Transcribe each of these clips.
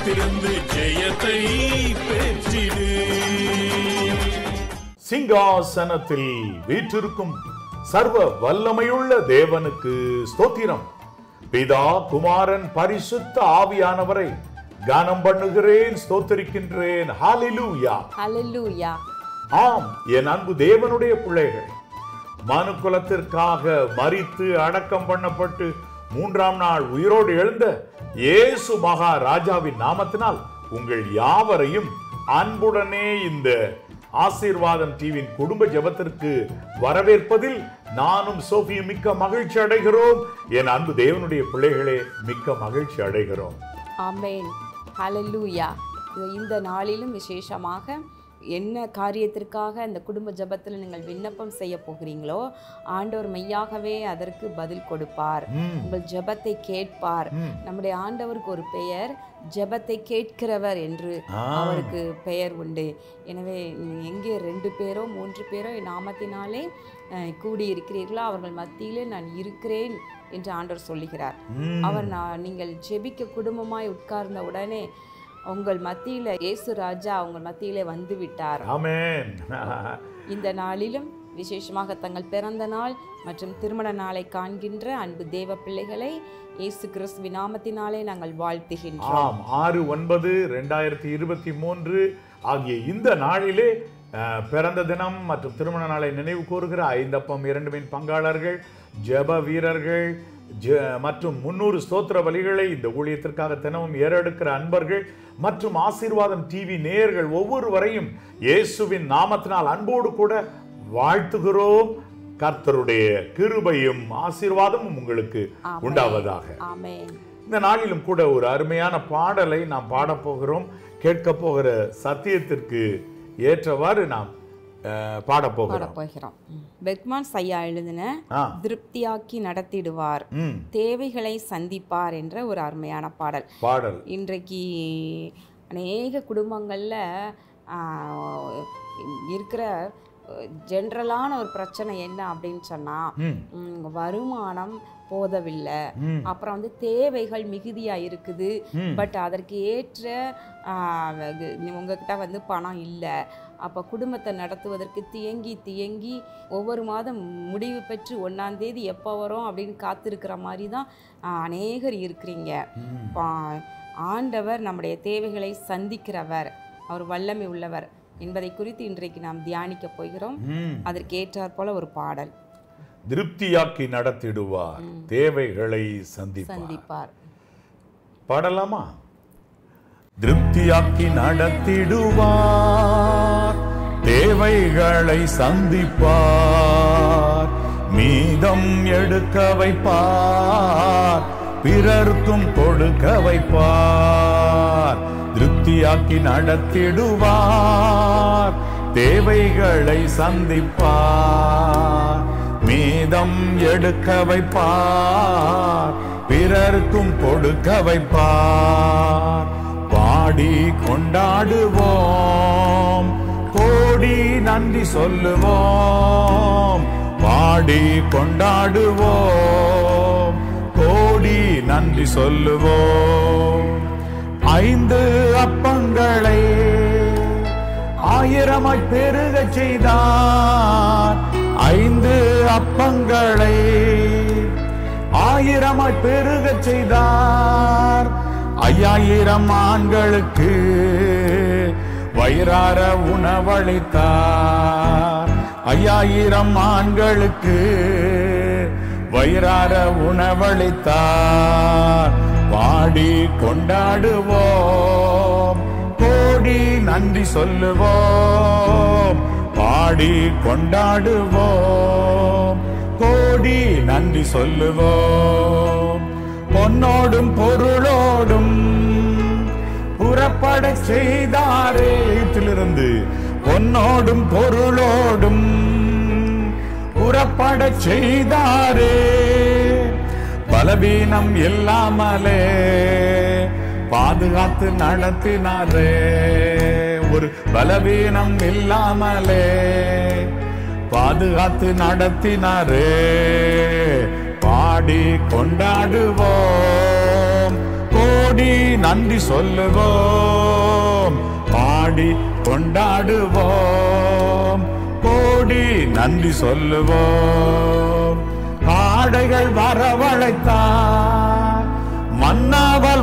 காத்திருந்து ஜெயத்தை பெற்றிடு சிங்காசனத்தில் வீற்றிருக்கும் சர்வ வல்லமையுள்ள தேவனுக்கு ஸ்தோத்திரம் பிதா குமாரன் பரிசுத்த ஆவியானவரை கானம் பண்ணுகிறேன் ஸ்தோத்தரிக்கின்றேன் ஹalleluya ஹalleluya ஆம் என் அன்பு தேவனுடைய பிள்ளைகள் மனு குலத்திற்காக மரித்து அடக்கம் பண்ணப்பட்டு மூன்றாம் நாள் உயிரோடு எழுந்த இயேசு மகா ராஜாவின் நாமத்தினால் உங்கள் யாவரையும் அன்புடனே இந்த ஆசீர்வாதம் டிவியின் குடும்ப ஜெபத்திற்கு வரவேற்பதில் நானும் சோஃபியும் மிக்க மகிழ்ச்சி அடைகிறோம் என் அன்பு தேவனுடைய பிள்ளைகளே மிக்க மகிழ்ச்சி அடைகிறோம் ஆமென் ஹalleluya இது இந்த நாளிலும் விசேஷமாக என்ன காரியத்திற்காக இந்த குடும்ப ஜெபத்தில் நீங்கள் விண்ணப்பம் செய்ய போகிறீங்களோ ஆண்டவர் மெய்யாகவே அதற்கு பதில் கொடுப்பார் ம். உங்கள் ஜெபத்தை கேட்பார் ம். நம்முடைய ஆண்டவருக்கு ஒரு பெயர் ஜெபத்தை கேட்கிறவர் என்று ஆ. அவருக்கு பெயர் உண்டு எனவே நீ எங்கே ரெண்டு பேரோ மூன்று பேரோ என் நாமத்தினாலே அஹ், கூடி இருக்கிறீர்களோ அவர்கள் மத்தியிலே நான் இருக்கிறேன் என்று ஆண்டவர் சொல்லுகிறார் ம். அவர் நான் நீங்கள் ஜெபிக்க குடும்பமாய் உட்கார்ந்த உடனே உங்கள் மத்தியில இயேசு ராஜா உங்கள் மத்தியிலே வந்து விட்டார் ஆமென் இந்த நாளிலும் விசேஷமாக தங்கள் பிறந்த நாள் மற்றும் திருமண நாளை காண்கின்ற அன்பு தேவ பிள்ளைகளை இயேசு கிறிஸ்துவின் நாமத்தினாலே நாங்கள் வாழ்த்துகின்றோம் ஆம் ஆறு ஒன்பது ரெண்டாயிரத்தி இருபத்தி மூன்று ஆகிய இந்த நாளிலே அஹ், பிறந்த தினம் மற்றும் திருமண நாளை நினைவு கூறுகிற ஐந்தப்பம் இரண்டு மீன் பங்காளர்கள் ஜெப வீரர்கள் ஜ மற்றும் முன்னூறு ஸ்தோத்திர பலிகளை இந்த ஊழியத்திற்காக தினமும் ஏறெடுக்கிற அன்பர்கள் மற்றும் ஆசீர்வாதம் டிவி நேயர்கள் ஒவ்வொருவரையும் இயேசுவின் நாமத்தினால் அன்போடு கூட வாழ்த்துகிறோம் கர்த்தருடைய கிருபையும் ஆசீர்வாதமும் உங்களுக்கு ஆமென். உண்டாவதாக ஆமென் இந்த நாளிலும் கூட ஒரு அருமையான பாடலை நாம் பாடப் போகிறோம் கேட்க போகிற சத்தியத்திற்கு ஏற்றவாறு நாம் அஹ், பாடப் பாட போகிறோம் போகிறோம் பெக்மான் ஐயா எழுதின ஆ. திருப்தியாக்கி நடத்திடுவார் ம் தேவைகளை சந்திப்பார் என்ற ஒரு அருமையான பாடல் பாடல் இன்றைக்கு அநேக குடும்பங்களில் இருக்கிற ஜென்ரலான ஒரு பிரச்சனை என்ன அப்படின்னு சொன்னால் ம் வருமானம் போதவில்லை ம் அப்புறம் வந்து தேவைகள் மிகுதியாக இருக்குது ம். பட் அதற்கு ஏற்ற ஆ, இது- உங்ககிட்ட வந்து பணம் இல்லை அப்போ குடும்பத்தை நடத்துவதற்கு தியங்கி தியங்கி ஒவ்வொரு மாதம் முடிவு பெற்று ஒன்றாம் தேதி எப்போ வரும் அப்படின்னு காத்திருக்கிற மாதிரி தான் ஆ, அநேகர் இருக்கிறீங்க ம். பா- ஆண்டவர் நம்முடைய தேவைகளை சந்திக்கிறவர் அவர் வல்லமை உள்ளவர் என்பதை குறித்து இன்றைக்கு நாம் தியானிக்க போகிறோம் ம். அதற்கு ஏற்றாற் போல ஒரு பாடல் திருப்தியாக்கி நடத்திடுவார் தேவைகளை சந்திப்பார் சந்திப்பார் பாடலாமா திருப்தியாக்கி நடத்திடுவார் தேவைகளை சந்திப்பார் மீதம் எடுக்க வைப்பார் பிறர்க்கும் கொடுக்க வைப்பார் திருப்தியாக்கி நடத்திடுவார் தேவைகளை சந்திப்பார் மீதம் எடுக்க வைப்பார் பிறர்க்கும் கொடுக்க வைப்பார் பாடி கொண்டாடுவோம் கோடி நன்றி சொல்லுவோம் பாடி கொண்டாடுவோம் கோடி நன்றி சொல்லுவோம் ஐந்து அப்பங்களை ஆயிரமாய் பெருகச் செய்தார் ஐந்து அப்பங்களை ஆயிரமாய் பெருகச் செய்தார் ஐயாயிரம் ஆண்களுக்கு வயிறார உணவளித்தார் ஐயாயிரம் ஆண்களுக்கு வயிறார உணவளித்தார் பாடி கொண்டாடுவோம் கோடி நன்றி சொல்லுவோம் பாடி கொண்டாடுவோம் கோடி நன்றி சொல்லுவோம் பொன்னோடும் பொருளோடும் புறப்பட செய்தாரே இதிலிருந்து பொன்னோடும் பொருளோடும் புறப்பட செய்தாரே பலவீனம் இல்லாமலே பாதுகாத்து நடத்தினாரே ஒரு பலவீனம் இல்லாமலே பாதுகாத்து நடத்தினாரே பாடி கொண்டாடுவோம் கோடி நன்றி சொல்லுவோம் பாடி கொண்டாடுவோம் கோடி நன்றி சொல்லுவோம் ஆடைகள் வரவழைத்தார் மன்னாவல்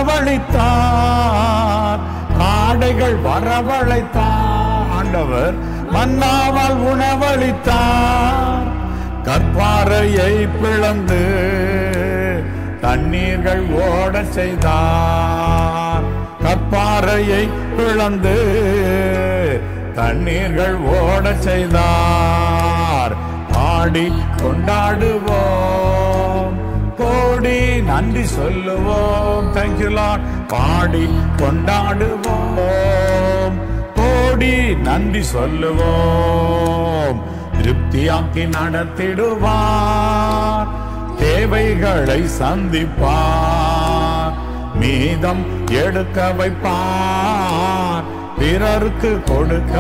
உணவளித்தார் ஆடைகள் வரவழைத்தார் ஆண்டவர் மன்னாவல் உணவளித்தார் கற்பாறையை பிளந்து தண்ணீர்கள் ஓடச் செய்தார் கற்பாறையை பிளந்து தண்ணீர்கள் ஓடச் செய்தார் பாடி கொண்டாடுவோம் கோடி நன்றி சொல்லுவோம் தேங்க்யூ லார்ட் பாடி கொண்டாடுவோம் கோடி நன்றி சொல்லுவோம் திருப்தியாக்கி நடத்திடுவார் தேவைகளை சந்திப்பார் மீதம் எடுக்க வைப்பார் பிறருக்கு கொடுக்க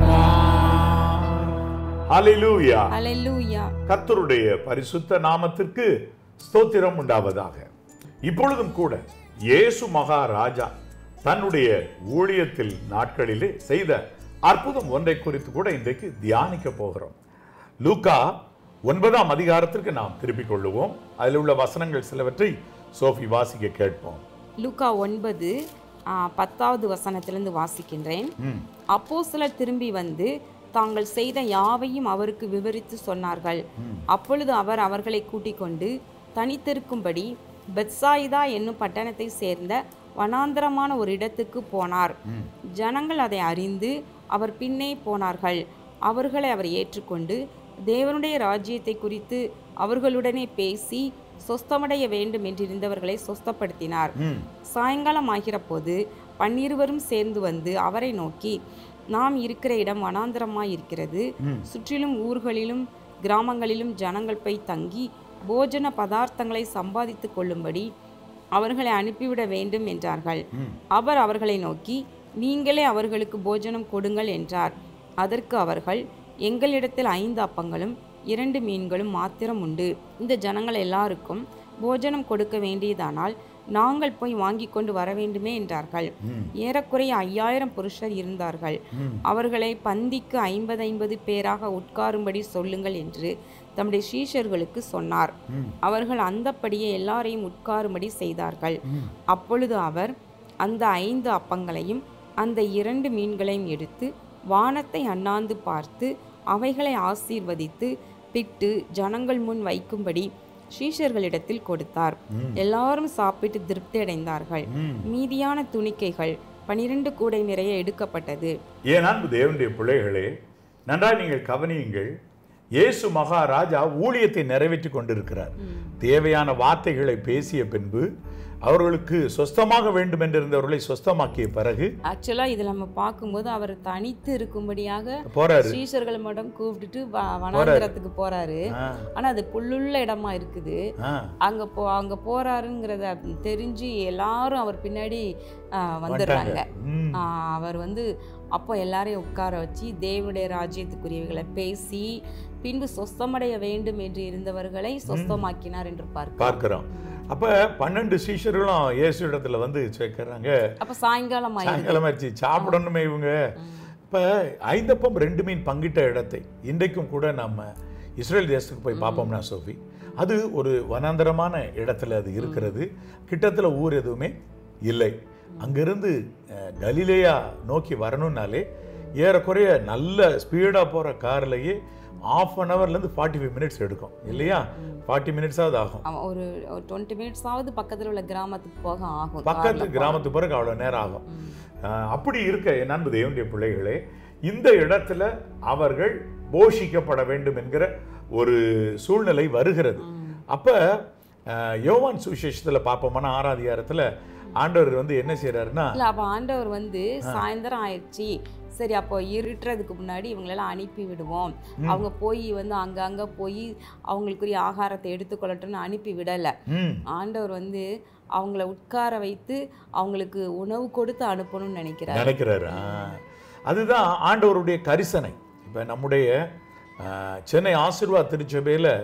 வைப்பார் ஹalleluya அல்லேலூயா கர்த்தருடைய பரிசுத்த நாமத்திற்கு ஸ்தோத்திரம் உண்டாவதாக இப்பொழுதும் கூட இயேசு மகாராஜா தன்னுடைய ஊழியத்தில் நாட்களிலே செய்த அற்புதம் ஒன்றை குறித்து கூட இன்றைக்கு தியானிக்க போகிறோம் லூக்கா ஒன்பதாம் அதிகாரத்திற்கு நாம் திருப்பிக் கொள்ளுவோம் அதில் உள்ள வசனங்கள் சிலவற்றை சோஃபி வாசிக்க கேட்போம் லூக்கா ஒன்பது ஆ, பத்தாவது வசனத்திலிருந்து வாசிக்கின்றேன் அப்போ சிலர் திரும்பி வந்து தாங்கள் செய்த யாவையும் அவருக்கு விவரித்து சொன்னார்கள் அப்பொழுது அவர் அவர்களை கூட்டிக் கொண்டு தனித்திருக்கும்படி பெத்சாயிதா என்னும் பட்டணத்தை சேர்ந்த வனாந்தரமான ஒரு இடத்துக்கு போனார் ஜனங்கள் அதை அறிந்து அவர் பின்னே போனார்கள் அவர்களை அவர் ஏற்றுக்கொண்டு தேவனுடைய ராஜ்யத்தை குறித்து அவர்களுடனே பேசி சொஸ்தமடைய வேண்டும் என்றிருந்தவர்களை சொஸ்தப்படுத்தினார் சாயங்காலம் ஆகிற போது பன்னிருவரும் சேர்ந்து வந்து அவரை நோக்கி நாம் இருக்கிற இடம் வனாந்தரமாய் இருக்கிறது சுற்றிலும் ஊர்களிலும் கிராமங்களிலும் ஜனங்கள் போய் தங்கி போஜன பதார்த்தங்களை சம்பாதித்துக் கொள்ளும்படி அவர்களை அனுப்பிவிட வேண்டும் என்றார்கள் அவர் அவர்களை நோக்கி நீங்களே அவர்களுக்கு போஜனம் கொடுங்கள் என்றார் அதற்கு அவர்கள் எங்களிடத்தில் ஐந்து அப்பங்களும் இரண்டு மீன்களும் மாத்திரம் உண்டு இந்த ஜனங்கள் எல்லாருக்கும் போஜனம் கொடுக்க வேண்டியதானால் நாங்கள் போய் வாங்கி கொண்டு வர வேண்டுமே என்றார்கள் ஏறக்குறைய ஐயாயிரம் புருஷர் இருந்தார்கள் அவர்களை பந்திக்கு ஐம்பது ஐம்பது பேராக உட்காரும்படி சொல்லுங்கள் என்று தம்முடைய சீஷர்களுக்கு சொன்னார் அவர்கள் அந்தப்படியே எல்லாரையும் உட்காரும்படி செய்தார்கள் அப்பொழுது அவர் அந்த ஐந்து அப்பங்களையும் அந்த இரண்டு மீன்களையும் எடுத்து வானத்தை அண்ணாந்து பார்த்து அவைகளை ஆசீர்வதித்து பிட்டு ஜனங்கள் முன் வைக்கும்படி சீஷர்களிடத்தில் கொடுத்தார் எல்லாரும் சாப்பிட்டு திருப்தி அடைந்தார்கள் மீதியான துணிக்கைகள் பனிரெண்டு கூடை நிறைய எடுக்கப்பட்டது ஏன் அன்பு தேவனுடைய பிள்ளைகளே நன்றாய் நீங்கள் கவனியுங்கள் இயேசு மகாராஜா ஊழியத்தை நிறைவேற்றி கொண்டிருக்கிறார் தேவையான வார்த்தைகளை பேசிய பின்பு அவர்களுக்கு சொஸ்தமாக வேண்டும் என்றிருந்தவர்களை சொஸ்தமாக்கிய பிறகு ஆக்சுவலா இதுல நம்ம பார்க்கும்போது அவர் தனித்து இருக்கும்படியாக போறாரு சீஷர்களை மட்டும் கூப்பிட்டுட்டு வ- வனாந்திரத்துக்கு போறாரு ஆ, ஆனா அது புல்லுள்ள இடமா இருக்குது ஆ, அங்க போ அங்க போறாருங்கிறத தெரிஞ்சு எல்லாரும் அவர் பின்னாடி ஆ, வந்துடுறாங்க ம், ஆ, அவர் வந்து அப்போ எல்லாரையும் உட்கார வச்சு தேவனுடைய ராஜ்யத்துக்குரியவைகளை பேசி பின்பு சொஸ்தமடைய வேண்டும் என்று இருந்தவர்களை சொஸ்தமாக்கினார் என்று பார்க்க பார்க்கிறோம் அப்ப பன்னெண்டு சீஷர்களும் இயேசு இடத்துல வந்து சேர்க்கிறாங்க அப்ப சாயங்காலம் ஆயிடுது சாயங்காலம் ஆச்சு சாப்பிடணுமே இவங்க இப்ப ஐந்தப்பம் ரெண்டு மீன் பங்கிட்ட இடத்தை இன்றைக்கும் கூட நம்ம இஸ்ரேல் தேசத்துக்கு போய் பார்ப்போம்னா சோஃபி அது ஒரு வனாந்தரமான இடத்துல அது இருக்கிறது கிட்டத்துல ஊர் எதுவுமே இல்லை அங்கிருந்து அஹ், கலிலேயா நோக்கி வரணும்னாலே ஏறக்குறைய நல்ல ஸ்பீடாக போகிற கார்லயே ஆஃப் அன் ஹவர்லேருந்து ஃபார்ட்டி ஃபைவ் மினிட்ஸ் எடுக்கும் இல்லையா ஃபார்ட்டி மினிட்ஸாவது ஆகும் ஆமா, ஒரு டுவெண்ட்டி மினிட்ஸாவது பக்கத்துல உள்ள கிராமத்துக்கு போக ஆகும் பக்கத்து கிராமத்து பிறகு அவ்வளோ நேரம் ஆகும் அஹ் அப்படி இருக்க என் அன்பு தேவனுடைய பிள்ளைகளே இந்த இடத்துல அவர்கள் போஷிக்கப்பட வேண்டும் என்கிற ஒரு சூழ்நிலை வருகிறது அப்ப அஹ், யோவான் சுவிசேஷத்துல பார்ப்போம்னா ஆறாம் அதிகாரத்துல ஆண்டவர் வந்து என்ன செய்றாருன்னா இல்ல அப்ப ஆண்டவர் வந்து சாயந்தரம் ஆயிடுச்சு சரி அப்போ இருட்டுறதுக்கு முன்னாடி இவங்களெல்லாம் அனுப்பி விடுவோம் அவங்க போய் வந்து அங்கங்க போய் அவங்களுக்குரிய ஆகாரத்தை எடுத்துக்கொள்ளட்டும்னு அனுப்பி விடல ம் ஆண்டவர் வந்து அவங்கள உட்கார வைத்து அவங்களுக்கு உணவு கொடுத்து அனுப்பணும்னு நினைக்கிறார் நினைக்கிறாரு ஆ. அதுதான் ஆண்டவருடைய கரிசனை இப்போ நம்முடைய ஆ, சென்னை ஆசீர்வாத் திருச்சபையில்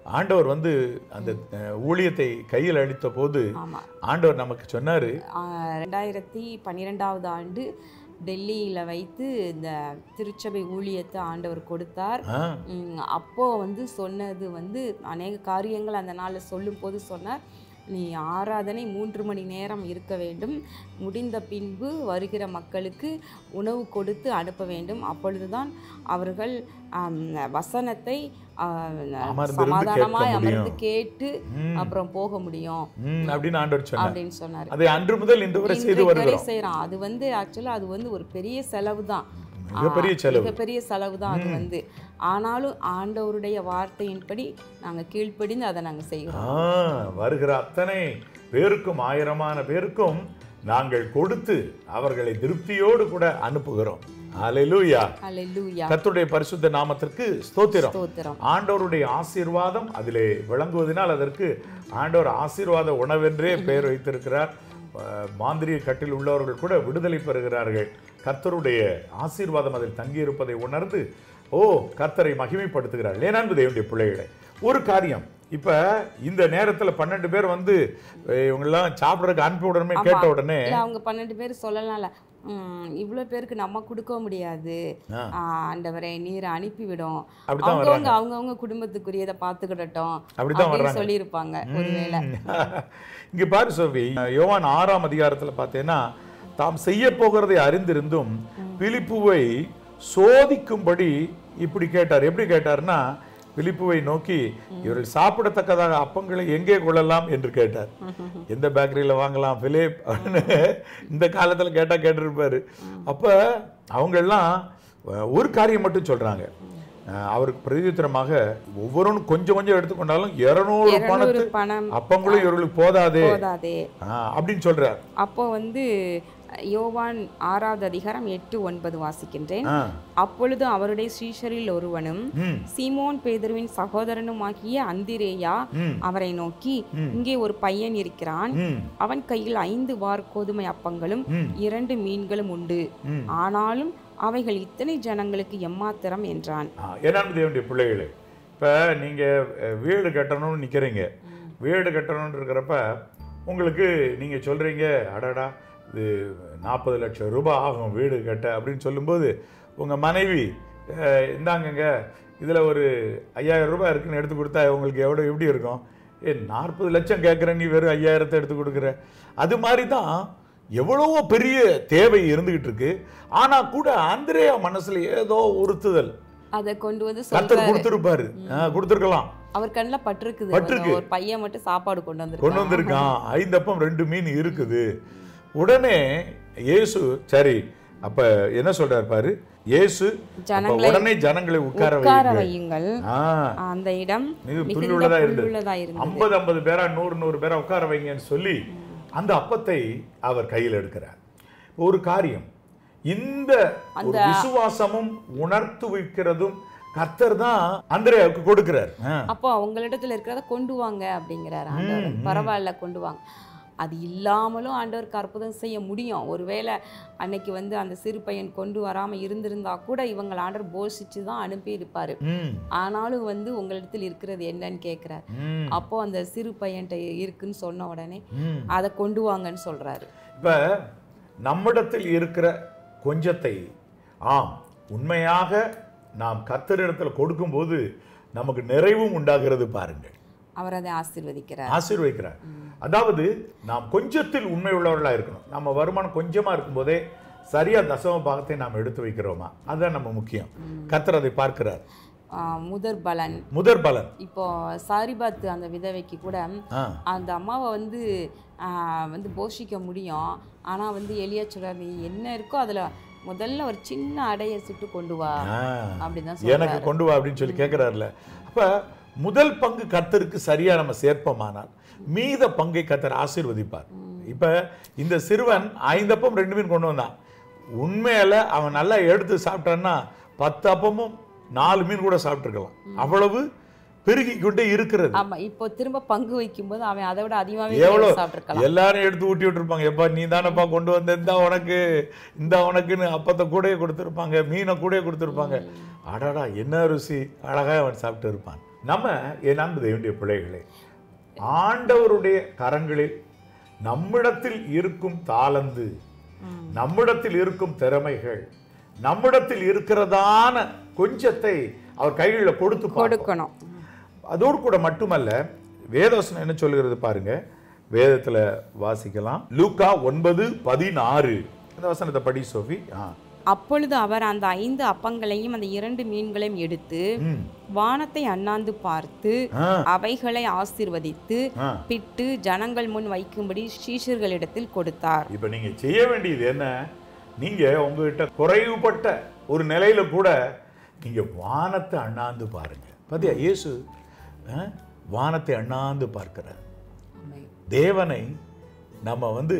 ஆண்டவர் வந்து அந்த அஹ், ஊழியத்தை கையில் அளித்த போது ஆமாம் ஆண்டவர் நமக்கு சொன்னாரு ரெண்டாயிரத்தி பன்னிரெண்டாவது ஆண்டு டெல்லியில் வைத்து இந்த திருச்சபை ஊழியத்தை ஆண்டவர் கொடுத்தார் ஆ, ம், அப்போ வந்து சொன்னது வந்து அநேக காரியங்கள் அந்த நாளில் சொல்லும்போது சொன்னார் நீ ஆராதனை மூன்று மணி நேரம் இருக்க வேண்டும் முடிந்த பின்பு வருகிற மக்களுக்கு உணவு கொடுத்து அனுப்ப வேண்டும் அப்பொழுதுதான் அவர்கள் ஆம், வசனத்தை ஆ, அமர்ந்திருந்து சமாதானமாய் கேட்க அமர்ந்து முடியும். கேட்டு ம், அப்புறம் போக முடியும் ம், அப்படின்னு ஆண்டவர் சொன்னார் அப்படின்னு சொன்னார் அதை அன்று முதல் இன்று வரை செய்து இன்றைக்கு வரை வருகிறோம் செய்றோம் அது வந்து ஆக்சுவலாக அது வந்து ஒரு பெரிய செலவு தான் மிகப்பெரிய செலவு மிகப்பெரிய செலவு தான் அது வந்து ஆனாலும் ஆண்டவருடைய வார்த்தையின்படி நாங்கள் கீழ்ப்படிந்து அதை நாங்கள் செய்கிறோம் ஆ, வருகிற அத்தனை பேருக்கும் ஆயிரமான பேருக்கும் நாங்கள் கொடுத்து அவர்களை திருப்தியோடு கூட அனுப்புகிறோம் அல்லேலூயா அல்லேலூயா கர்த்தருடைய பரிசுத்த நாமத்திற்கு ஸ்தோத்திரம் ஸ்தோத்திரம் ஆண்டவருடைய ஆசீர்வாதம் அதிலே விளங்குவதனால் அதற்கு ஆண்டவர் ஆசீர்வாத உணவென்றே பெயர் வைத்திருக்கிறார் அஹ், மாந்திரிய கட்டில் உள்ளவர்கள் கூட விடுதலை பெறுகிறார்கள் கர்த்தருடைய ஆசீர்வாதம் அதில் தங்கியிருப்பதை உணர்ந்து ஓ கர்த்தரை மகிமைப்படுத்துகிறார்கள் ஏனான்பு தேவனுடைய பிள்ளைகளை ஒரு காரியம் இப்ப இந்த நேரத்துல பன்னெண்டு பேர் வந்து அஹ், இவங்கெல்லாம் சாப்பிடறதுக்கு அனுப்பி உடனே கேட்ட உடனே இல்லை அவங்க பன்னெண்டு பேர் சொல்லலாம்ல இவ்வளோ பேருக்கு நம்ம கொடுக்க முடியாது ஆ. ஆ, ஆண்டவரே நீர் அனுப்பிவிடும் அப்படித்தான் அவங்கவுங்க அவங்கவுங்க குடும்பத்துக்குரியதை பார்த்துக்கிடட்டும் அப்படித்தான் அப்படின்னு வர்றாங்க. சொல்லியிருப்பாங்க ஒருவேளை இங்க பாரு சோவி யோவான் ஆறாம் அதிகாரத்துல பார்த்தேன்னா தாம் செய்ய போகிறதை அறிந்திருந்தும் பிலிப்புவை சோதிக்கும்படி இப்படி கேட்டார் எப்படி கேட்டார்னா பிலிப்புவை நோக்கி இவர்கள் சாப்பிடத்தக்கதாக அப்பங்களை எங்கே கொள்ளலாம் என்று கேட்டார் எந்த பேக்கரியில வாங்கலாம் பிலிப் அப்படின்னு இந்த காலத்துல கேட்டா கேட்டிருப்பாரு அப்ப அவங்க எல்லாம் அஹ், ஒரு காரியம் மட்டும் சொல்றாங்க அஹ், அவருக்கு பிரதியுத்தரமாக ஒவ்வொருவனும் கொஞ்சம் கொஞ்சம் எடுத்துக்கொண்டாலும் இருநூறு இருநூறு பணத்து பணம் அப்பங்களும் இவர்களுக்கு போதாதே போதாதே ஆ, அப்படின்னு சொல்றார் அப்போ வந்து யோவான் ஆறாவது அதிகாரம் எட்டு ஒன்பது வாசிக்கின்றேன் ஆ, அப்பொழுது அவருடைய சீஷரில் ஒருவனும் ம், சீமோன் பேதுருவின் சகோதரனுமாகிய அந்திரேயா ம், அவரை நோக்கி இங்கே ஒரு பையன் இருக்கிறான் ம், அவன் கையில் ஐந்து வார் கோதுமை அப்பங்களும் ம். இரண்டு மீன்களும் உண்டு ம். ஆனாலும் அவைகள் இத்தனை ஜனங்களுக்கு எம்மாத்திரம் என்றான் ஆ, ஏனாம் தேவனுடைய பிள்ளைகளே இப்போ நீங்கள் வீடு கட்டணும்னு நிற்கிறீங்க வீடு கட்டணும்னு இருக்கிறப்ப உங்களுக்கு நீங்கள் சொல்கிறீங்க அடடா இது நாற்பது லட்சம் ரூபாய் ஆகும் வீடு கட்ட அப்படின்னு சொல்லும்போது உங்கள் மனைவி அஹ், இந்தாங்கங்க இதில் ஒரு ஐயாயிரம் ரூபாய் இருக்குன்னு எடுத்து கொடுத்தா உங்களுக்கு எவ்வளோ எப்படி இருக்கும் ஏ நாற்பது லட்சம் கேட்குற நீ வெறும் ஐயாயிரத்தை எடுத்து கொடுக்குற அது மாதிரி தான் எவ்வளவோ பெரிய தேவை இருந்துகிட்டு இருக்கு ஆனா கூட அந்திரேயா மனசுல ஏதோ உறுத்துதல் அதை கொண்டு வந்து கத்தர் சொல்றாரு கொடுத்துருப்பாரு கொடுத்துருக்கலாம் அவர் கண்ணில் பட்டிருக்குது பட்டிருக்கு. ஒரு பையன் மட்டும் சாப்பாடு கொண்டு வந்து கொண்டு வந்திருக்கான் ஐந்தப்பம் ரெண்டு மீன் இருக்குது உடனே இயேசு சரி அப்ப என்ன சொல்றாரு பாரு இயேசு அப்ப ஜனங்களை உடனே ஜனங்களை உட்கார உட்கார வைங்க வையுங்கள் ஆ அந்த இடம் மிக மிகுந்த புல்லுள்ளதா இருந்தது புல்லுள்ளதா இருந்தது ஐம்பது ஐம்பது பேரா நூறு நூறு பேரா உட்கார வைங்கன்னு சொல்லி அந்த அப்பத்தை அவர் கையில் எடுக்கிறார் ஒரு காரியம் இந்த ஒரு விசுவாசமும் உணர்த்து வைக்கிறதும் கர்த்தர் தான் அந்திரேயாவுக்கு கொடுக்கிறார் ஆ. அப்போ அவங்களிடத்துல இருக்கிறத கொண்டு வாங்க அப்படிங்கிறார் ஆண்டவர் பரவாயில்ல கொண்டு வாங்க அது இல்லாமலும் ஆண்டவருக்கு அற்புதம் செய்ய முடியும் ஒருவேளை அன்னைக்கு வந்து அந்த சிறு பையன் கொண்டு வராம இருந்திருந்தா கூட இவங்க ஆண்டவர் போஷிச்சு தான் அனுப்பி இருப்பாரு ம், ஆனாலும் வந்து உங்களிடத்தில் இருக்கிறது என்னன்னு கேட்குறாரு ம், அப்போ அந்த சிறு பையன்ட்ட இருக்குன்னு சொன்ன உடனே ம். அதை கொண்டு வாங்கன்னு சொல்றாரு இப்ப நம்மிடத்தில் இருக்கிற கொஞ்சத்தை ஆம் உண்மையாக நாம் கர்த்தரிடத்தில் கொடுக்கும்போது நமக்கு நிறைவும் உண்டாகிறது பாருங்கள் அவர் அதை ஆசீர்வதிக்கிறார் ஆசீர்வதிக்கிறார் அதாவது நாம் கொஞ்சத்தில் உண்மை உள்ளவர்களாக இருக்கணும் நம்ம வருமானம் கொஞ்சமா இருக்கும்போதே சரியா தசம பாகத்தை நாம் எடுத்து வைக்கிறோமா அதுதான் நம்ம முக்கியம் கர்த்தர் அதை பார்க்கிறார் ஆஹ் முதற் பலன் முதற் பலன் இப்போ சாரிபாத் அந்த விதவைக்கு கூட ஆ அந்த அம்மாவை வந்து ஆஹ், வந்து போஷிக்க முடியும் ஆனால் வந்து எளியா சொல்றாரு நீ என்ன இருக்கோ அதில் முதல்ல ஒரு சின்ன அடையை சுட்டு கொண்டு வா ஆ. அப்படிதான் எனக்கு சொல்றாரு கொண்டு வா அப்படின்னு சொல்லி கேட்கிறாருல அப்ப முதல் பங்கு கர்த்தருக்கு சரியா நம்ம சேர்ப்போமானால் மீத பங்கை கர்த்தர் ஆசீர்வதிப்பார் இப்ப இந்த சிறுவன் ஐந்தப்பம் ரெண்டு மீன் கொண்டு வந்தான் உண்மையில அவன் நல்லா எடுத்து சாப்பிட்டான்னா பத்து அப்பமும் நாலு மீன் கூட சாப்பிட்டுருக்கலாம் அவ்வளவு பெருகி கொண்டே இருக்கிறது ஆமா இப்போ திரும்ப பங்கு வைக்கும்போது அவன் அதை விட அதிகமாகவே எவ்வளவு சாப்பிட்டுருக்கலாம் எல்லாரும் எடுத்து ஊட்டி விட்டுருப்பாங்க எப்பா நீ தானப்பா கொண்டு வந்த இந்தா உனக்கு இந்த உனக்குன்னு அப்பத்தை கூடயே கொடுத்துருப்பாங்க மீனை கூடயே கொடுத்துருப்பாங்க அடடா என்ன ருசி அழகா அவன் சாப்பிட்டு இருப்பான் நம்ம என் அன்பு தேவனுடைய பிள்ளைகளே ஆண்டவருடைய கரங்களில் நம்மிடத்தில் இருக்கும் தாளந்து நம்மிடத்தில் இருக்கும் திறமைகள் நம்மிடத்தில் இருக்கிறதான கொஞ்சத்தை அவர் கைகளில் கொடுத்து பார்ப்போம். கொடுக்கணும் அதோடு கூட மட்டுமல்ல வேதவசனம் என்ன சொல்லுகிறது பாருங்க வேதத்துல வாசிக்கலாம் லூக்கா ஒன்பது பதினாறு அந்த வசனத்தை படி சோஃபி ஆ அப்பொழுது அவர் அந்த ஐந்து அப்பங்களையும் அந்த இரண்டு மீன்களையும் எடுத்து ம் வானத்தை அண்ணாந்து பார்த்து ஆ அவைகளை ஆசீர்வதித்து ஆ பிட்டு ஜனங்கள் முன் வைக்கும்படி சீஷர்களிடத்தில் கொடுத்தார் இப்போ நீங்க செய்ய வேண்டியது என்ன நீங்க உங்ககிட்ட குறைவுபட்ட ஒரு நிலையில கூட நீங்க வானத்தை அண்ணாந்து பாருங்க பாத்தியா இயேசு ஆ, வானத்தை அண்ணாந்து பார்க்கிறார் தேவனை நம்ம வந்து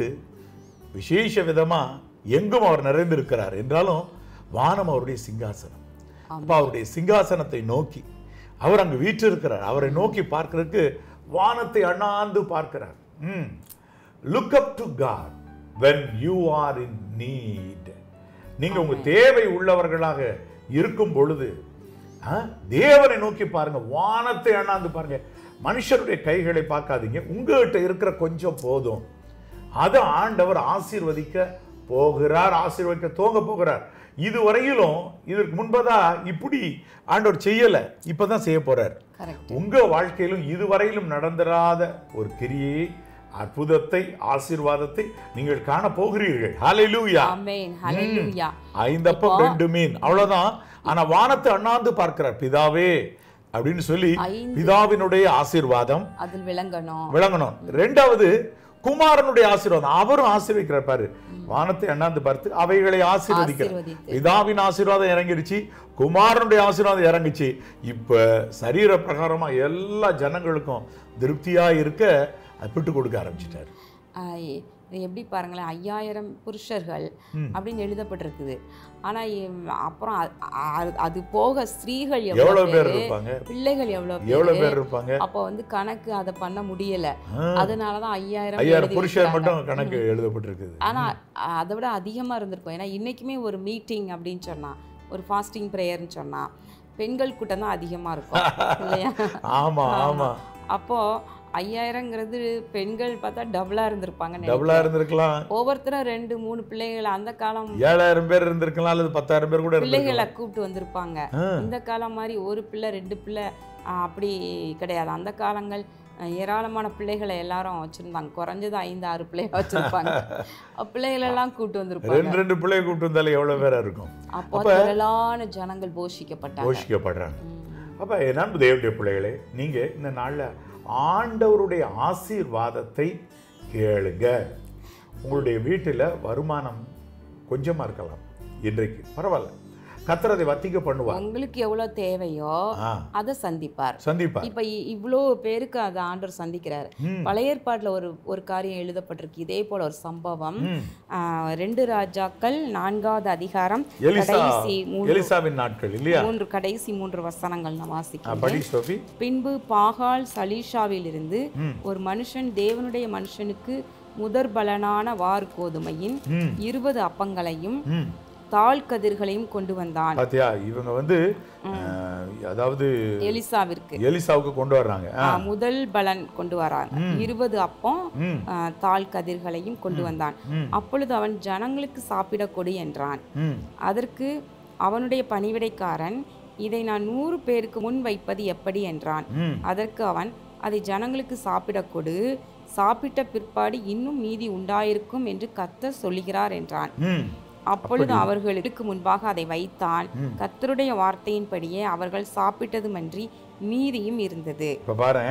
விசேஷ விதமா எங்கும் அவர் நிறைந்திருக்கிறார் என்றாலும் வானம் அவருடைய சிங்காசனம் அப்ப அவருடைய சிங்காசனத்தை நோக்கி அவர் அங்கு வீற்றிருக்கிறார் அவரை நோக்கி பார்க்கிறதுக்கு வானத்தை அண்ணாந்து பார்க்கிறார் ம் look up to God when you are in need நீங்க உங்க தேவை உள்ளவர்களாக இருக்கும் பொழுது ஆ, தேவனை நோக்கி பாருங்க வானத்தை அண்ணாந்து பாருங்க மனுஷருடைய கைகளை பார்க்காதீங்க உங்ககிட்ட இருக்கிற கொஞ்சம் போதும் அதை ஆண்டவர் ஆசீர்வதிக்க போகிறார் ஆசீர்வதிக்க துவங்க போகிறார் இதுவரையிலும் இதற்கு முன்பதா இப்படி ஆண்டவர் செய்யல இப்பதான் செய்ய போறார் கரெக்ட் உங்க வாழ்க்கையிலும் இதுவரையிலும் நடந்திராத ஒரு கிரியை அற்புதத்தை ஆசீர்வாதத்தை நீங்கள் காண போகிறீர்கள் ஹalleluya ஆமென் ஹalleluya ஐந்தப்பம் ரெண்டு மீன் அவ்வளவுதான் ஆனா வானத்தை அண்ணாந்து பார்க்கிறார் பிதாவே அப்படின்னு சொல்லி ஐந்து. பிதாவினுடைய ஆசீர்வாதம் அதில் விளங்கணும் விளங்கணும் ரெண்டாவது குமாரனுடைய ஆசீர்வாதம் அவரும் ஆசீர்வதிக்கிறார் பாரு வானத்தை அண்ணாந்து பார்த்து அவைகளை ஆசீர்வதிக்கிறார் ஆசீர்வதித்து. பிதாவின் ஆசீர்வாதம் இறங்கிடுச்சு குமாரனுடைய ஆசீர்வாதம் இறங்குச்சு இப்ப சரீர பிரகாரமா எல்லா ஜனங்களுக்கும் திருப்தியா இருக்க அது விட்டு கொடுக்க ஆரம்பிச்சிட்டாரு ஆஹ் இது எப்படி பாருங்களேன் ஐயாயிரம் புருஷர்கள் அப்படின்னு எழுதப்பட்டிருக்குது ஆனா இம், அப்புறம் அ- அ- அது போக ஸ்திரீகள் எவ்வளவு எவ்வளவு பேர் பேரு இருப்பாங்க பிள்ளைகள் எவ்வளவு எவ்வளவு பேரு பேர் இருப்பாங்க அப்போ வந்து கணக்கு அதை பண்ண முடியல ஆ. அதனாலதான் ஐயாயிரம் ஐயாயிரம் எழுதி புருஷர் வச்சிருக்காங்க. மட்டும் கணக்கு எழுதப்பட்டிருக்குது ஆனா அ- அதை விட அதிகமா இருந்திருக்கும் ஏன்னா இன்னைக்குமே ஒரு மீட்டிங் அப்படின்னு சொன்னா ஒரு ஃபாஸ்டிங் ப்ரேயர்னு சொன்னா பெண்கள் கூட்டம் தான் அதிகமா இருக்கும் இல்லையா ஆமா ஆமா அப்போ ஐயாயிரங்கிறது பெண்கள் பார்த்தா டபுளா இருந்திருப்பாங்க டபுளா இருந்திருக்கலாம் ஒவ்வொருத்தரும் ரெண்டு மூணு பிள்ளைகள் அந்த காலம் ஏழாயிரம் பேர் இருந்திருக்கலாம் அல்லது பத்தாயிரம் பேர் கூட இருந்திருக்கலாம் பிள்ளைகளை கூப்பிட்டு வந்திருப்பாங்க ஆ. இந்த காலம் மாதிரி ஒரு பிள்ளை ரெண்டு பிள்ளை ஆ, அப்படி கிடையாது அந்த காலங்கள் ஆ, ஏராளமான பிள்ளைகளை எல்லாரும் வச்சிருந்தாங்க குறைஞ்சது ஐந்து ஆறு பிள்ளைங்க வச்சிருப்பாங்க அப்ப பிள்ளைகளை எல்லாம் கூப்பிட்டு வந்திருப்பாங்க ரெண்டு ரெண்டு பிள்ளைய கூப்பிட்டு வந்தாலே எவ்வளவு பேரா இருக்கும் அப்போ திரளான ஜனங்கள் போஷிக்கப்பட்டாங்க போஷிக்கப்படுறாங்க ம். அப்ப என் அன்பு தேவனுடைய பிள்ளைகளே நீங்க இந்த நாள்ல ஆண்டவருடைய ஆசீர்வாதத்தை கேளுங்க உங்களுடைய வீட்டில் வருமானம் கொஞ்சமா இருக்கலாம் இன்றைக்கு பரவாயில்ல கத்தர் அதை வத்திக்க பண்ணுவார் உங்களுக்கு எவ்வளவு தேவையோ ஆ, அதை சந்திப்பார் சந்திப்பார் இப்ப இ- இவ்வளோ பேருக்கு அதை ஆண்டவர் சந்திக்கிறாரு ம். பழைய ஏற்பாட்டுல ஒரு ஒரு காரியம் எழுதப்பட்டிருக்கு இதே போல ஒரு சம்பவம் ம். ஆ, ரெண்டு ராஜாக்கள் நான்காவது அதிகாரம் எலிசா கடைசி மூன்று எலிசாவின் நாட்கள் இல்லையா மூன்று கடைசி மூன்று வசனங்கள் நான் ஆ, வாசிக்கிறேன் படி சோஃபி பின்பு பாகால் சலீஷாவிலிருந்து ம். ஒரு மனுஷன் தேவனுடைய மனுஷனுக்கு முதற் பலனான வார் கோதுமையின் ம். இருபது அப்பங்களையும் ம். தாழ் கதிர்களையும் கொண்டு வந்தான் பாத்தியா இவங்க வந்து அஹ், அதாவது எலிசாவிற்கு எலிசாவுக்கு கொண்டு வர்றாங்க ஆ, முதல் பலன் கொண்டு வராங்க இருபது அப்பம் ம். ஆ, தாழ் கதிர்களையும் கொண்டு வந்தான் ம். அப்பொழுது அவன் ஜனங்களுக்கு சாப்பிட கொடு என்றான் ம். அதற்கு அவனுடைய பணிவிடைக்காரன் இதை நான் நூறு பேருக்கு முன் வைப்பது எப்படி என்றான் ம். அதற்கு அவன் அதை ஜனங்களுக்கு சாப்பிடக் கொடு சாப்பிட்ட பிற்பாடு இன்னும் மீதி உண்டாயிருக்கும் என்று கர்த்தர் சொல்லுகிறார் என்றான் ம். அப்பொழுது அவர்களுக்கு முன்பாக அதை வைத்தான் கர்த்தருடைய வார்த்தையின்படியே அவர்கள் சாப்பிட்டதுமன்றி மீதியும் இருந்தது இப்ப பாரு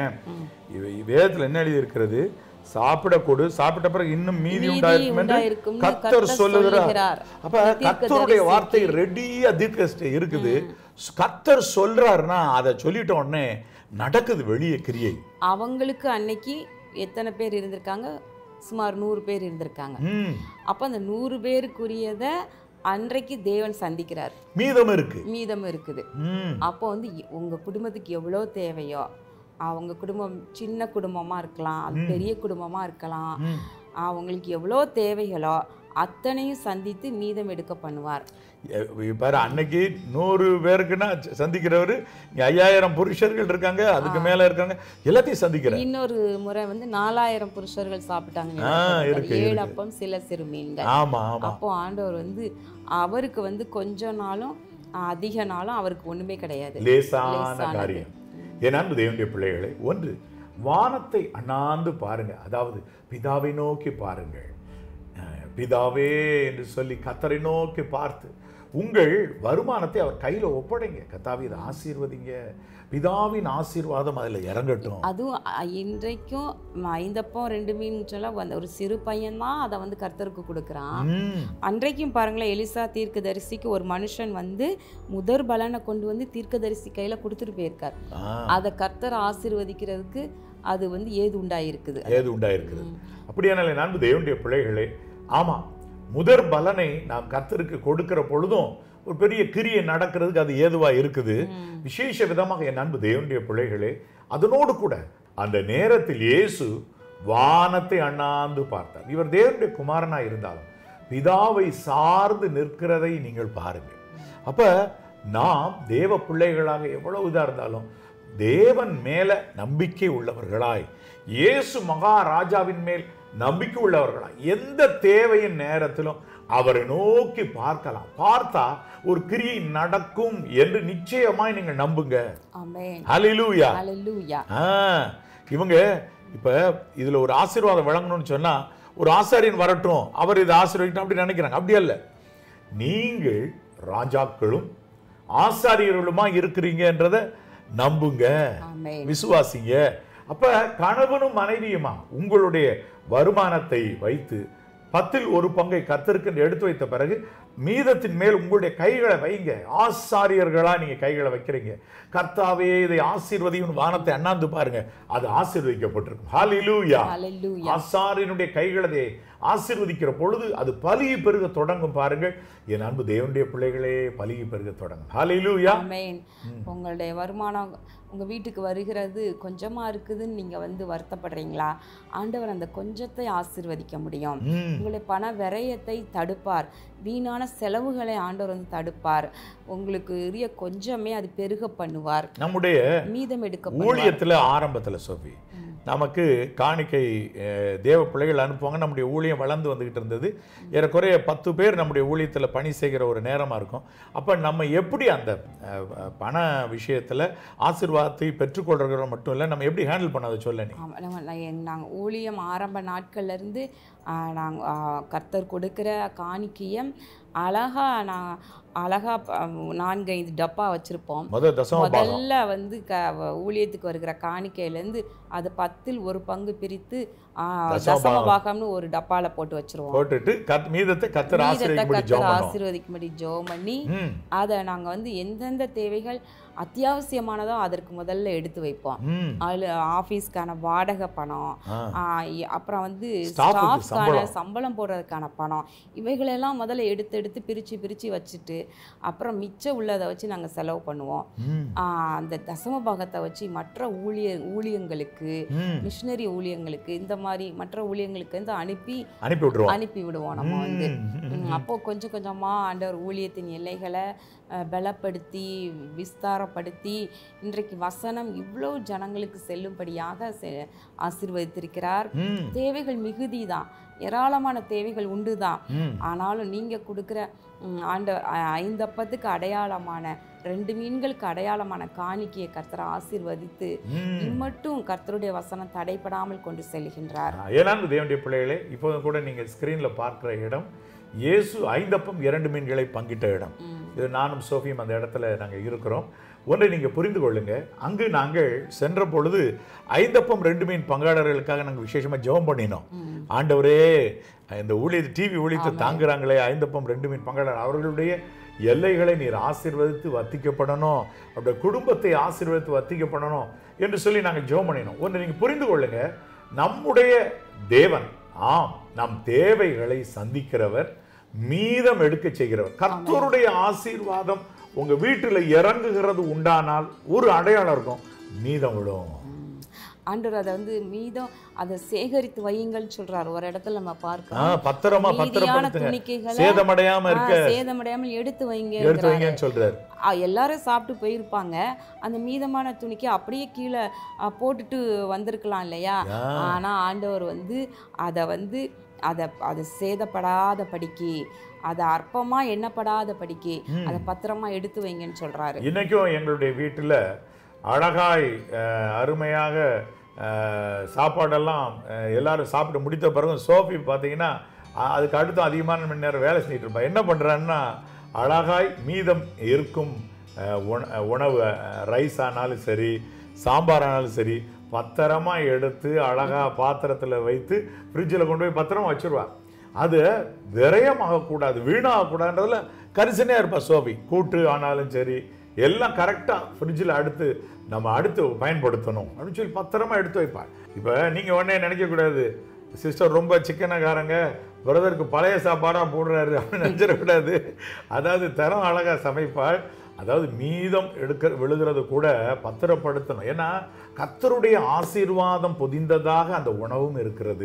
வேதத்துல என்ன எழுதி இருக்கிறது சாப்பிட கொடு சாப்பிட்ட பிறகு இன்னும் மீதி மீதி உண்டாயிருக்கும் என்று உண்டாயிருக்கும்னு கத்தர் கர்த்தர் சொல்லுகிறார் சொல்லுகிறார். அப்ப தீர்க்கதரிசி கத்தருடைய வார்த்தை ரெடியா தீர்க்க இருக்குது கத்தர் சொல்றாருன்னா அதை சொல்லிட்ட உடனே நடக்குது வெளியே கிரியை அவங்களுக்கு அன்னைக்கு எத்தனை பேர் இருந்திருக்காங்க சுமார் நூறு பேர் இருந்திருக்காங்க ம். அப்போ அந்த நூறு பேருக்குரியதை அன்றைக்கு தேவன் சந்திக்கிறார் மீதம் இருக்கு மீதம் இருக்குது ம். அப்போ வந்து இ- உங்க குடும்பத்துக்கு எவ்வளோ தேவையோ அவங்க குடும்பம் சின்ன குடும்பமா இருக்கலாம் அது பெரிய குடும்பமா இருக்கலாம் ம். அவங்களுக்கு எவ்வளோ தேவைகளோ அத்தனையும் சந்தித்து மீதம் எடுக்க பண்ணுவார் எ- பாரு அன்னைக்கு நூறு பேருக்குன்னா சந்திக்கிறவர் இங்க ஐயாயிரம் புருஷர்கள் இருக்காங்க அதுக்கு மேல இருக்காங்க எல்லாத்தையும் சந்திக்கிறார் இன்னொரு முறை வந்து நாலாயிரம் புருஷர்கள் சாப்பிட்டாங்க ஆ, இருக்கு, ஏழு இருக்கு. அப்பம் சில சிறு மீன்கள் ஆமா ஆமா அப்போ ஆண்டவர் வந்து அவருக்கு வந்து கொஞ்ச நாளும் அதிக நாளும் அவருக்கு ஒண்ணுமே கிடையாது லேசான லேசானது. காரியம் என் அன்பு தேவனுடைய பிள்ளைகளை ஒன்று வானத்தை அண்ணாந்து பாருங்க அதாவது பிதாவை நோக்கி பாருங்கள் அஹ், பிதாவே என்று சொல்லி கத்தரை நோக்கி பார்த்து உங்கள் வருமானத்தை அவர் கையில ஒப்படைங்க கத்தாவி இதை ஆசீர்வதிங்க பிதாவின் ஆசீர்வாதம் அதுல இறங்கட்டும் அதுவும் அ- இன்றைக்கும் ம- ஐந்தப்பம் ரெண்டு மீன் சொல்ல அந்த ஒரு சிறு பையன்தான் அதை வந்து கர்த்தருக்கு கொடுக்குறான் ம், அன்றைக்கும் பாருங்களேன் எலிசா தீர்க்கதரிசிக்கு ஒரு மனுஷன் வந்து முதற் பலனை கொண்டு வந்து தீர்க்கதரிசி கையில கொடுத்துட்டு போயிருக்கார் ஆ, அதை கர்த்தர் ஆசீர்வதிக்கிறதுக்கு அது வந்து ஏது உண்டாயிருக்குது ஏது உண்டாயிருக்கிறது அப்படியானாலே நான் தேவனுடைய பிள்ளைகளே ஆமா முதற் பலனை நாம் கர்த்தருக்கு கொடுக்கிற பொழுதும் ஒரு பெரிய கிரியை நடக்கிறதுக்கு அது ஏதுவா இருக்குது விசேஷ விதமாக என் அன்பு தேவனுடைய பிள்ளைகளே அதனோடு கூட அந்த நேரத்தில் இயேசு வானத்தை அண்ணாந்து பார்த்தார் இவர் தேவனுடைய குமாரனா இருந்தாலும் பிதாவை சார்ந்து நிற்கிறதை நீங்கள் பாருங்கள் அப்ப நாம் தேவ பிள்ளைகளாக எவ்வளவு இதா இருந்தாலும் தேவன் மேல நம்பிக்கை உள்ளவர்களாய் இயேசு மகாராஜாவின் மேல் நம்பிக்கை உள்ளவர்களாய் எந்த தேவையின் நேரத்திலும் அவரை நோக்கி பார்க்கலாம் பார்த்தா ஒரு கிரியை நடக்கும் என்று நிச்சயமாய் நீங்க நம்புங்க ஆமென் ஹalleluya ஹalleluya ஆ இவங்க இப்ப இதுல ஒரு ஆசீர்வாதம் வழங்கணும்னு சொன்னா ஒரு ஆசாரியன் வரட்டும் அவர் இதை ஆசீர்வதிக்கணும் அப்படி நினைக்கிறாங்க அப்படி அல்ல நீங்கள் ராஜாக்களும் ஆசாரியர்களுமா இருக்கிறீங்கன்றத நம்புங்க ஆமென் விசுவாசிங்க அப்ப கணவனும் மனைவியுமா உங்களுடைய வருமானத்தை வைத்து பத்தில் ஒரு பங்கை கர்த்தருக்கு எடுத்து வைத்த பிறகு மீதத்தின் மேல் உங்களுடைய கைகளை வைங்க ஆசாரியர்களா நீங்க கைகளை வைக்கிறீங்க கர்த்தாவே இதை ஆசீர்வதியும் வானத்தை அண்ணாந்து பாருங்க அது ஆசீர்வதிக்கப்பட்டிருக்கும் ஹalleluya ஹalleluya ஆசாரியனுடைய கைகளதை ஆசீர்வதிக்கிற பொழுது அது பலியை பெருக தொடங்கும் பாருங்கள் என் அன்பு தேவனுடைய பிள்ளைகளே பலியை பெருக தொடங்கும் ஹalleluya ஆமென் உங்களுடைய வருமானம் உங்க வீட்டுக்கு வருகிறது கொஞ்சமா இருக்குதுன்னு நீங்க வந்து வருத்தப்படுறீங்களா ஆண்டவர் அந்த கொஞ்சத்தை ஆசீர்வதிக்க முடியும் ம் உங்களுடைய பண விரயத்தை தடுப்பார் வீணான செலவுகளை ஆண்டவர் வந்து தடுப்பார் உங்களுக்கு உரிய கொஞ்சமே அது பெருக பண்ணுவார் நம்முடைய மீதம் எடுக்க பண்ணுவார் ஊழியத்துல ஆரம்பத்துல சோஃபி நமக்கு காணிக்கை அஹ், தேவ பிள்ளைகள் அனுப்புவாங்க நம்முடைய ஊழியம் வளர்ந்து வந்துகிட்டு இருந்தது ஏறக்குறைய பத்து பேர் நம்முடைய ஊழியத்துல பணி செய்கிற ஒரு நேரமா இருக்கும் அப்ப நம்ம எப்படி அந்த அஹ், அஹ், பண விஷயத்துல ஆசீர்வாதத்தை பெற்றுக்கொள்றத மட்டும் இல்லை நம்ம எப்படி ஹேண்டில் பண்ண அதை சொல்ல நீ ஆமா, நம்ம நான் எங் நாங்கள் ஊழியம் ஆரம்ப நாட்கள்ல இருந்து நாங்கள் கர்த்தர் கொடுக்குற காணிக்கையை அழகா நான் அழகா ப- நான்கு ஐந்து டப்பா வச்சிருப்போம் முதல் தசம பாகம் முதல்ல வந்து க வ- ஊழியத்துக்கு வருகிற காணிக்கையிலேருந்து அது பத்தில் ஒரு பங்கு பிரித்து ஆ, தசம தசம பாகம். பாகம்னு ஒரு டப்பால போட்டு வச்சிருவோம் போட்டுட்டு கத் மீதத்தை கத்தர் மீதத்தை ஆசீர்வதிக்கும்படி கர்த்தர் ஜெபம் பண்ணுவோம் ஆசீர்வதிக்கும்படி ஜெபம் பண்ணி ம் அதை நாங்க வந்து எந்தெந்த தேவைகள் அத்தியாவசியமானதோ அதற்கு முதல்ல எடுத்து வைப்போம் ம் அதில் ஆஃபீஸ்க்கான வாடகை பணம் ஆ. ஆ, இ- அப்புறம் வந்து ஸ்டாஃபுக்கு ஸ்டாஃப்க்கான சம்பளம். சம்பளம் போடுறதுக்கான பணம் இவைகளெல்லாம் முதல்ல எடுத்து எடுத்து பிரித்து பிரித்து வச்சுட்டு அப்புறம் மிச்சம் உள்ளதை வச்சு நாங்கள் செலவு பண்ணுவோம் ம் ஆ, அந்த தசம பாகத்தை வச்சு மற்ற ஊழிய ஊழியங்களுக்கு ம் மிஷினரி ஊழியங்களுக்கு இந்த மாதிரி மற்ற ஊழியங்களுக்கு வந்து அனுப்பி அனுப்பி விட்டுருவோம் அனுப்பி விடுவோம் நம்ம வந்து ம், ம், ம், அப்போ கொஞ்சம் கொஞ்சமா ஆண்டவர் ஊழியத்தின் எல்லைகளை அஹ், பலப்படுத்தி விஸ்தாரப்படுத்தி இன்றைக்கு வசனம் இவ்வளோ ஜனங்களுக்கு செல்லும்படியாக செ- ஆசீர்வதித்திருக்கிறார் ம் தேவைகள் மிகுதி தான் ஏராளமான தேவைகள் உண்டு தான் ம் ஆனாலும் நீங்க கொடுக்குற ம், ஆண்ட அ- ஐந்தப்பத்துக்கு அடையாளமான ரெண்டு மீன்களுக்கு அடையாளமான காணிக்கையை கர்த்தர் ஆசீர்வதித்து ம் இம்மட்டும் கர்த்தருடைய வசனம் தடைப்படாமல் கொண்டு செல்கின்றார் ஏழாண்டு தேவனுடைய பிள்ளைகளே இப்போதும் கூட நீங்கள் ஸ்க்ரீனில் பார்க்குற இடம் இயேசு ஐந்தப்பம் இரண்டு மீன்களை பங்கிட்ட இடம் ம். இது நானும் சோஃபியும் அந்த இடத்துல நாங்கள் இருக்கிறோம் ஒன்றை நீங்கள் புரிந்து கொள்ளுங்க அங்கு நாங்கள் சென்ற பொழுது ஐந்தப்பம் ரெண்டு மீன் பங்காளர்களுக்காக நாங்கள் விசேஷமாக ஜெபம் பண்ணினோம் ம். ஆண்டவரே இந்த ஊழியத்தை டிவி ஊழியத்தை தாங்குறாங்களே ஐந்தப்பம் ரெண்டு மீன் பங்காளர் அவர்களுடைய எல்லைகளை நீர் ஆசீர்வதித்து வத்திக்கப்படணும் அவருடைய குடும்பத்தை ஆசீர்வதித்து வத்திக்கப்படணும் என்று சொல்லி நாங்கள் ஜெபம் பண்ணினோம் ஒன்று நீங்கள் புரிந்து கொள்ளுங்க நம்முடைய தேவன் ஆம் நம் தேவைகளை சந்திக்கிறவர் மீதம் எடுக்க செய்கிறவர் கர்த்தருடைய ஆசீர்வாதம் உங்க வீட்டுல இறங்குகிறது உண்டானால் ஒரு அடையாளம் இருக்கும் மீதம் விடும் ஆண்டவர் அதை வந்து மீதம் அதை சேகரித்து வையுங்கள்னு சொல்றாரு ஒரு இடத்துல நம்ம ஆ, பார்க்கிறோம் பத்திரமா மீதியான பத்திரப்படுத்துங்க துணிக்கைகளை சேதமடையாம இருக்க ஆ, சேதமடையாமல் எடுத்து வைங்க எடுத்து வைங்கன்னு சொல்றாரு எல்லாரும் சாப்பிட்டு போயிருப்பாங்க அந்த மீதமான துணிக்கு அப்படியே கீழே ஆ, போட்டுட்டு வந்திருக்கலாம் இல்லையா ஆ. ஆனா ஆண்டவர் வந்து அதை வந்து அதை அது சேதப்படாத படிக்கு அதை அற்பமா எண்ணப்படாத படிக்கு அதை பத்திரமா எடுத்து வைங்கன்னு சொல்றாரு இன்னைக்கும் எங்களுடைய வீட்டில் அழகாய் அஹ், அருமையாக அஹ், சாப்பாடெல்லாம் அஹ், எல்லாரும் சாப்பிட்டு முடித்த பிறகு சோஃபி பார்த்தீங்கன்னா அ- அதுக்கு அடுத்து அதிகமான மணி நேரம் வேலை செஞ்சுட்டு இருப்பா என்ன பண்ணுறான்னா அழகாய் மீதம் இருக்கும் அஹ், உண- உணவு ரைஸ் ஆனாலும் சரி சாம்பார் ஆனாலும் சரி பத்திரமா எடுத்து அழகா பாத்திரத்தில் வைத்து ஃப்ரிட்ஜில் கொண்டு போய் பத்திரமா வச்சிருவா அது விரயமாகக்கூடாது வீணாகக்கூடாதுன்றதுல கரிசனையாக இருப்பா சோபி கூட்டு ஆனாலும் சரி எல்லாம் கரெக்டாக ஃப்ரிட்ஜில் அடுத்து நம்ம அடுத்து பயன்படுத்தணும் அப்படின்னு சொல்லி பத்திரமா எடுத்து வைப்பா இப்போ நீங்கள் உடனே நினைக்கக்கூடாது சிஸ்டர் ரொம்ப சிக்கனக்காரங்க பிரதருக்கு பழைய சாப்பாடாக போடுறாரு அப்படின்னு நினச்சிடக்கூடாது அதாவது தரம் அழகாக சமைப்பாள் அதாவது மீதம் எடுக்க விழுகிறது கூட பத்திரப்படுத்தணும் ஏன்னா கத்தருடைய ஆசீர்வாதம் பொதிந்ததாக அந்த உணவும் இருக்கிறது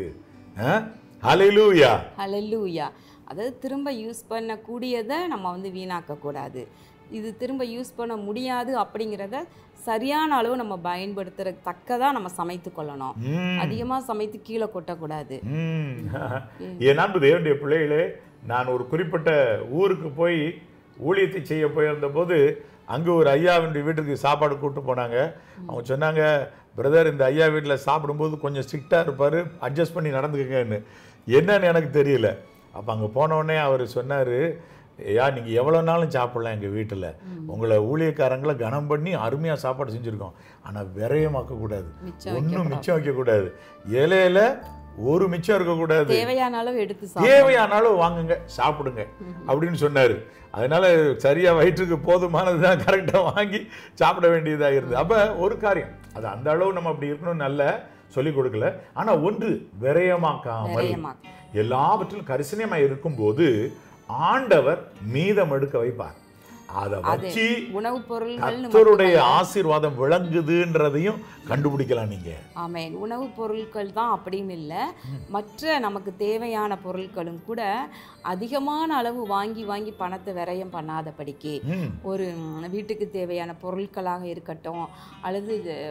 ஹalleluya ஹalleluya அதாவது திரும்ப யூஸ் பண்ணக்கூடியதை நம்ம வந்து வீணாக்கக்கூடாது இது திரும்ப யூஸ் பண்ண முடியாது அப்படிங்கிறத சரியான அளவு நம்ம பயன்படுத்துற தக்கதா நம்ம சமைத்து கொள்ளணும் ம் அதிகமா சமைத்து கீழே கொட்டக்கூடாது ம். என் அன்பு தேவனுடைய பிள்ளைகளே நான் ஒரு குறிப்பிட்ட ஊருக்கு போய் ஊழியத்தை செய்ய போயிருந்த போது அங்கே ஒரு ஐயாவினுடைய வீட்டுக்கு சாப்பாடு கூட்டு போனாங்க அவங்க சொன்னாங்க பிரதர் இந்த ஐயா வீட்டில் சாப்பிடும்போது கொஞ்சம் ஸ்ட்ரிக்டாக இருப்பார் அட்ஜஸ்ட் பண்ணி நடந்துக்கங்கன்னு என்னன்னு எனக்கு தெரியல அப்போ அங்கே போனோடனே அவர் சொன்னார் ஐயா நீங்கள் எவ்வளோ நாளும் சாப்பிடலாம் எங்கள் வீட்டில் உங்களை ஊழியக்காரங்களை கனம் பண்ணி அருமையாக சாப்பாடு செஞ்சுருக்கோம் ஆனால் விரயமாக்கக்கூடாது மிச்சம் ஒன்றும் மிச்சம் வைக்கக்கூடாது இலையில ஒரு மிச்சம் இருக்கக்கூடாது தேவையான அளவு எடுத்து சாப்பிடணும் தேவையானாலும் வாங்குங்க சாப்பிடுங்க அப்படின்னு சொன்னாரு அதனால சரியா வயிற்றுக்கு போதுமானது தான் கரெக்டாக வாங்கி சாப்பிட வேண்டியதாக இருந்தது அப்ப ஒரு காரியம் அது அந்த அளவு நம்ம அப்படி இருக்கணும் நல்ல சொல்லிக் கொடுக்கல ஆனா ஒன்று விரயமாக்காமல் விரயமாக்க. எல்லாவற்றிலும் கரிசனமா இருக்கும்போது ஆண்டவர் மீதம் எடுக்க வைப்பார் அதை அது வச்சு உணவுப் பொருள்கள்னு கர்த்தருடைய ஆசீர்வாதம் விளங்குதுன்றதையும் கண்டுபிடிக்கலாம் நீங்க ஆமென் உணவுப் பொருட்கள் தான் அப்படின்னு இல்லை மற்ற நமக்கு தேவையான பொருட்களும் கூட அதிகமான அளவு வாங்கி வாங்கி பணத்தை விரயம் பண்ணாதபடிக்கு ம் ஒரு ம், வீட்டுக்கு தேவையான பொருட்களாக இருக்கட்டும் அல்லது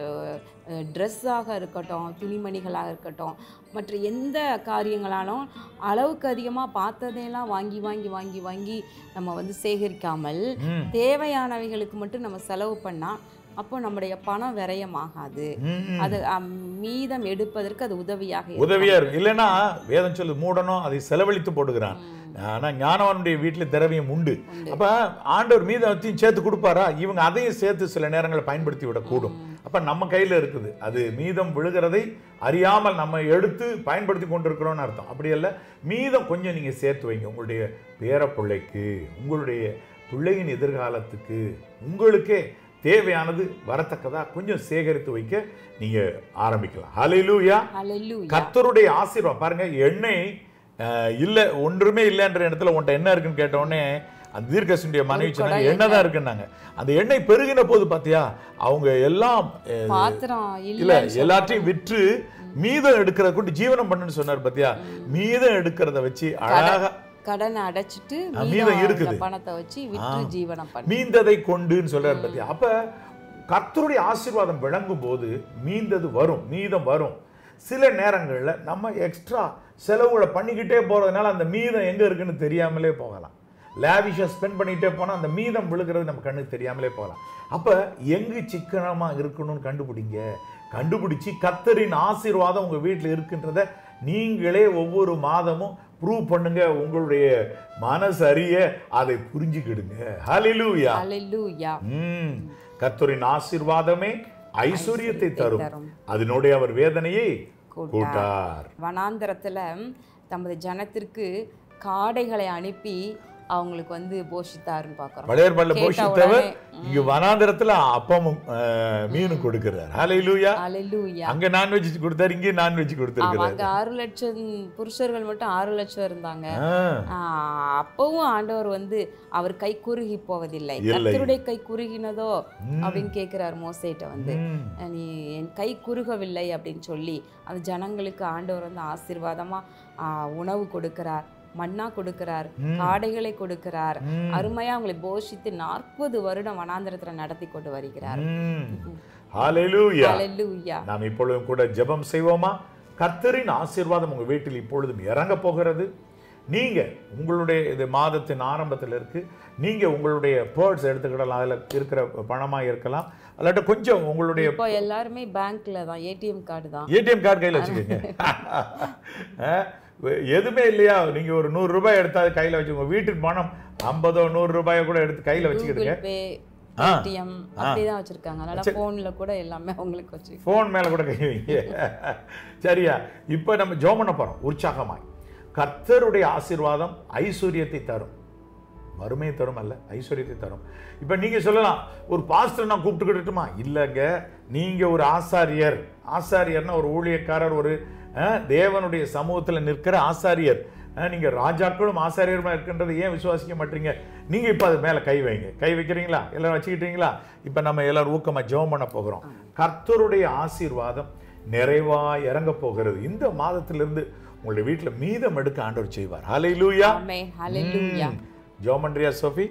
ட்ரெஸ்ஸாக இருக்கட்டும் துணிமணிகளாக இருக்கட்டும் மற்ற எந்த காரியங்களாலும் அளவுக்கு அதிகமாக பார்த்ததையெல்லாம் வாங்கி வாங்கி வாங்கி வாங்கி நம்ம வந்து சேகரிக்காமல் ம் தேவையானவைகளுக்கு மட்டும் நம்ம செலவு பண்ணால் அப்போ நம்முடைய பணம் விரயமாகாது ம் அது அம், மீதம் எடுப்பதற்கு அது உதவியாக இருக்கும். உதவியா இருக்கும் இல்லைன்னா வேதம் சொல்லு மூடணும் அதை செலவழித்து போடுகிறான் ஆனா ஞானவனுடைய வீட்டில் திரவியம் உண்டு அப்ப ஆண்டவர் மீதம் வச்சும் சேர்த்து கொடுப்பாரா இவங்க அதையும் சேர்த்து சில நேரங்களில் பயன்படுத்தி விடக்கூடும் அப்ப நம்ம கையில இருக்குது அது மீதம் விழுகிறதை அறியாமல் நம்ம எடுத்து பயன்படுத்தி கொண்டிருக்கிறோம்னு அர்த்தம் அப்படி அல்ல மீதம் கொஞ்சம் நீங்க சேர்த்து வைங்க உங்களுடைய பேர பிள்ளைக்கு உங்களுடைய பிள்ளையின் எதிர்காலத்துக்கு உங்களுக்கே தேவையானது வரத்தக்கதா கொஞ்சம் சேகரித்து வைக்க நீங்க ஆரம்பிக்கலாம் ஹalleluya ஹalleluya. கர்த்தருடைய ஆசீர்வாதம் பாருங்க எண்ணெய் அஹ், இல்ல ஒன்றுமே இல்லைன்ற இடத்துல உன்ட்ட என்ன இருக்குன்னு கேட்ட உடனே அந்த தீர்க்கசுடைய மனைவி ஒரு சொன்னாங்க குடம் எண்ணெய் தான் இருக்குன்னாங்க அந்த எண்ணெய் பெருகின போது பாத்தியா அவங்க எல்லாம் அஹ், பாத்திரம் இல்ல இல்ல எல்லாத்தையும் விற்று மீதம் எடுக்கிறத கொண்டு ஜீவனம் பண்ணுன்னு சொன்னார் பாத்தியா மீதம் எடுக்கிறத வச்சு அழகா கடனை அடைச்சிட்டு ஆ, மீதம் மீதம் இருக்குது. உள்ள பணத்தை வச்சு விற்று ஜீவனம் பண்ணு மீந்ததை கொண்டுன்னு சொல்றாரு பத்தியா அப்ப கர்த்தருடைய ஆசீர்வாதம் விளங்கும் போது மீந்தது வரும் மீதம் வரும் சில நேரங்கள்ல நம்ம எக்ஸ்ட்ரா செலவுகளை பண்ணிக்கிட்டே போறதுனால அந்த மீதம் எங்க இருக்குன்னு தெரியாமலே போகலாம் லேவிஷா ஸ்பெண்ட் பண்ணிக்கிட்டே போனா அந்த மீதம் விழுகிறது நம்ம கண்ணுக்கு தெரியாமலே போகலாம் அப்ப எங்கு சிக்கனமா இருக்கணும்னு கண்டுபிடிங்க கண்டுபிடிச்சு கர்த்தரின் ஆசீர்வாதம் உங்க வீட்டில் இருக்கின்றத நீங்களே ஒவ்வொரு மாதமும் ப்ரூவ் பண்ணுங்க உங்களுடைய மனசு அறிய அதை புரிஞ்சுக்கிடுங்க ஹalleluya ஹalleluya. ம் கர்த்தரின் ஆசீர்வாதமே ஐஸ்வர்யத்தை தரும் தரும். அதனுடைய அவர் வேதனையை கூட்டார். கூட்டார் வனாந்தரத்துல தமது ஜனத்திற்கு காடைகளை அனுப்பி அவங்களுக்கு வந்து போஷித்தாருன்னு பார்க்குறோம் பழைய ஏற்பாடுல கேட்ட போஷித்தவர் உடனே, இங்க வனாந்திரத்துல அப்பமும் அஹ், மீனும் கொடுக்கிறார் ஹalleluya அலெல்லூயா அங்க நான்வெஜ் கொடுத்தாரு இங்கே நான்வெஜ் ஆமா கொடுத்திருக்கிறார் அங்க ஆறு லட்சம் புருஷர்கள் மட்டும் ஆறு லட்சம் இருந்தாங்க ஆ, ஆஹ் அப்பவும் ஆண்டவர் வந்து அவர் கை குறுகி போவதில்லை இல்லை. கர்த்தருடைய கை குறுகினதோ அப்படின்னு கேட்கிறார் மோசேட்ட வந்து ம். நீ என் கை குறுகவில்லை அப்படின்னு சொல்லி அந்த ஜனங்களுக்கு ஆண்டவர் வந்து ஆசீர்வாதமா ஆஹ், உணவு கொடுக்கிறார் மன்னா கொடுக்கிறார் காடைகளை கொடுக்கிறார் ம். அருமையா அவங்களை போஷித்து நாற்பது வருடம் வனாந்திரத்துல நடத்தி கொண்டு வருகிறார் ம். ஹalleluya அல்லேலூயா நாம் இப்பொழுதும் கூட ஜெபம் செய்வோமா கர்த்தரின் ஆசீர்வாதம் உங்க வீட்டில் இப்பொழுதும் இறங்க போகிறது நீங்க உங்களுடைய இது மாதத்தின் ஆரம்பத்தில் இருக்கு நீங்க உங்களுடைய பேர்ட்ஸ் எடுத்துக்கிடலாம் அதில் இருக்கிற பணமா இருக்கலாம் அல்லாட்ட கொஞ்சம் உங்களுடைய இப்போ எல்லாருமே பேங்க்ல தான் ஏடிஎம் கார்டு தான் ஏடிஎம் கார்டு கையில் வச்சுக்கோங்க அஹ், எதுவுமே இல்லையா நீங்க ஒரு நூறு ரூபாய் எடுத்தா அது கையில வச்சு உங்க வீட்டு பணம் ஐம்பதோ நூறு ரூபாயை கூட எடுத்து கையில வச்சுக்கிடுங்க கூகுள் பே ஆ. ஏடிஎம் அப்படிதான் வச்சிருக்காங்க அதனால போன்ல கூட எல்லாமே அவங்களுக்கு வச்சு ஃபோன் மேல கூட கை வைங்க சரியா இப்போ நம்ம ஜோம் பண்ண போறோம் உற்சாகமாய் கர்த்தருடைய ஆசீர்வாதம் ஐஸ்வர்யத்தை தரும் வறுமையை தரும் அல்ல ஐஸ்வர்யத்தை தரும் இப்போ நீங்க சொல்லலாம் ஒரு பாஸ்டர் நான் கூப்பிட்டுக்கிட்டுமா இல்லைங்க நீங்க ஒரு ஆசாரியர் ஆசாரியர்னா ஒரு ஊழியக்காரர் ஒரு அஹ், தேவனுடைய சமூகத்துல நிற்கிற ஆசாரியர் அஹ், நீங்க ராஜாக்களும் ஆசாரியருமா இருக்கின்றதை ஏன் விசுவாசிக்க மாட்டீங்க நீங்க இப்போ அது மேல கை வைங்க கை வைக்கிறீங்களா எல்லாரும் வச்சுக்கிட்டீங்களா இப்போ நம்ம எல்லாரும் ஊக்கமா ஜெபம் பண்ண போகிறோம் கர்த்தருடைய ஆசீர்வாதம் நிறைவா இறங்க போகிறது இந்த மாதத்திலிருந்து உங்களுடைய வீட்டுல மீதம் எடுக்க ஆண்டவர் செய்வார் ஹalleluya ஆமென் ஹalleluya ஜெபம் பண்றியா சோஃபி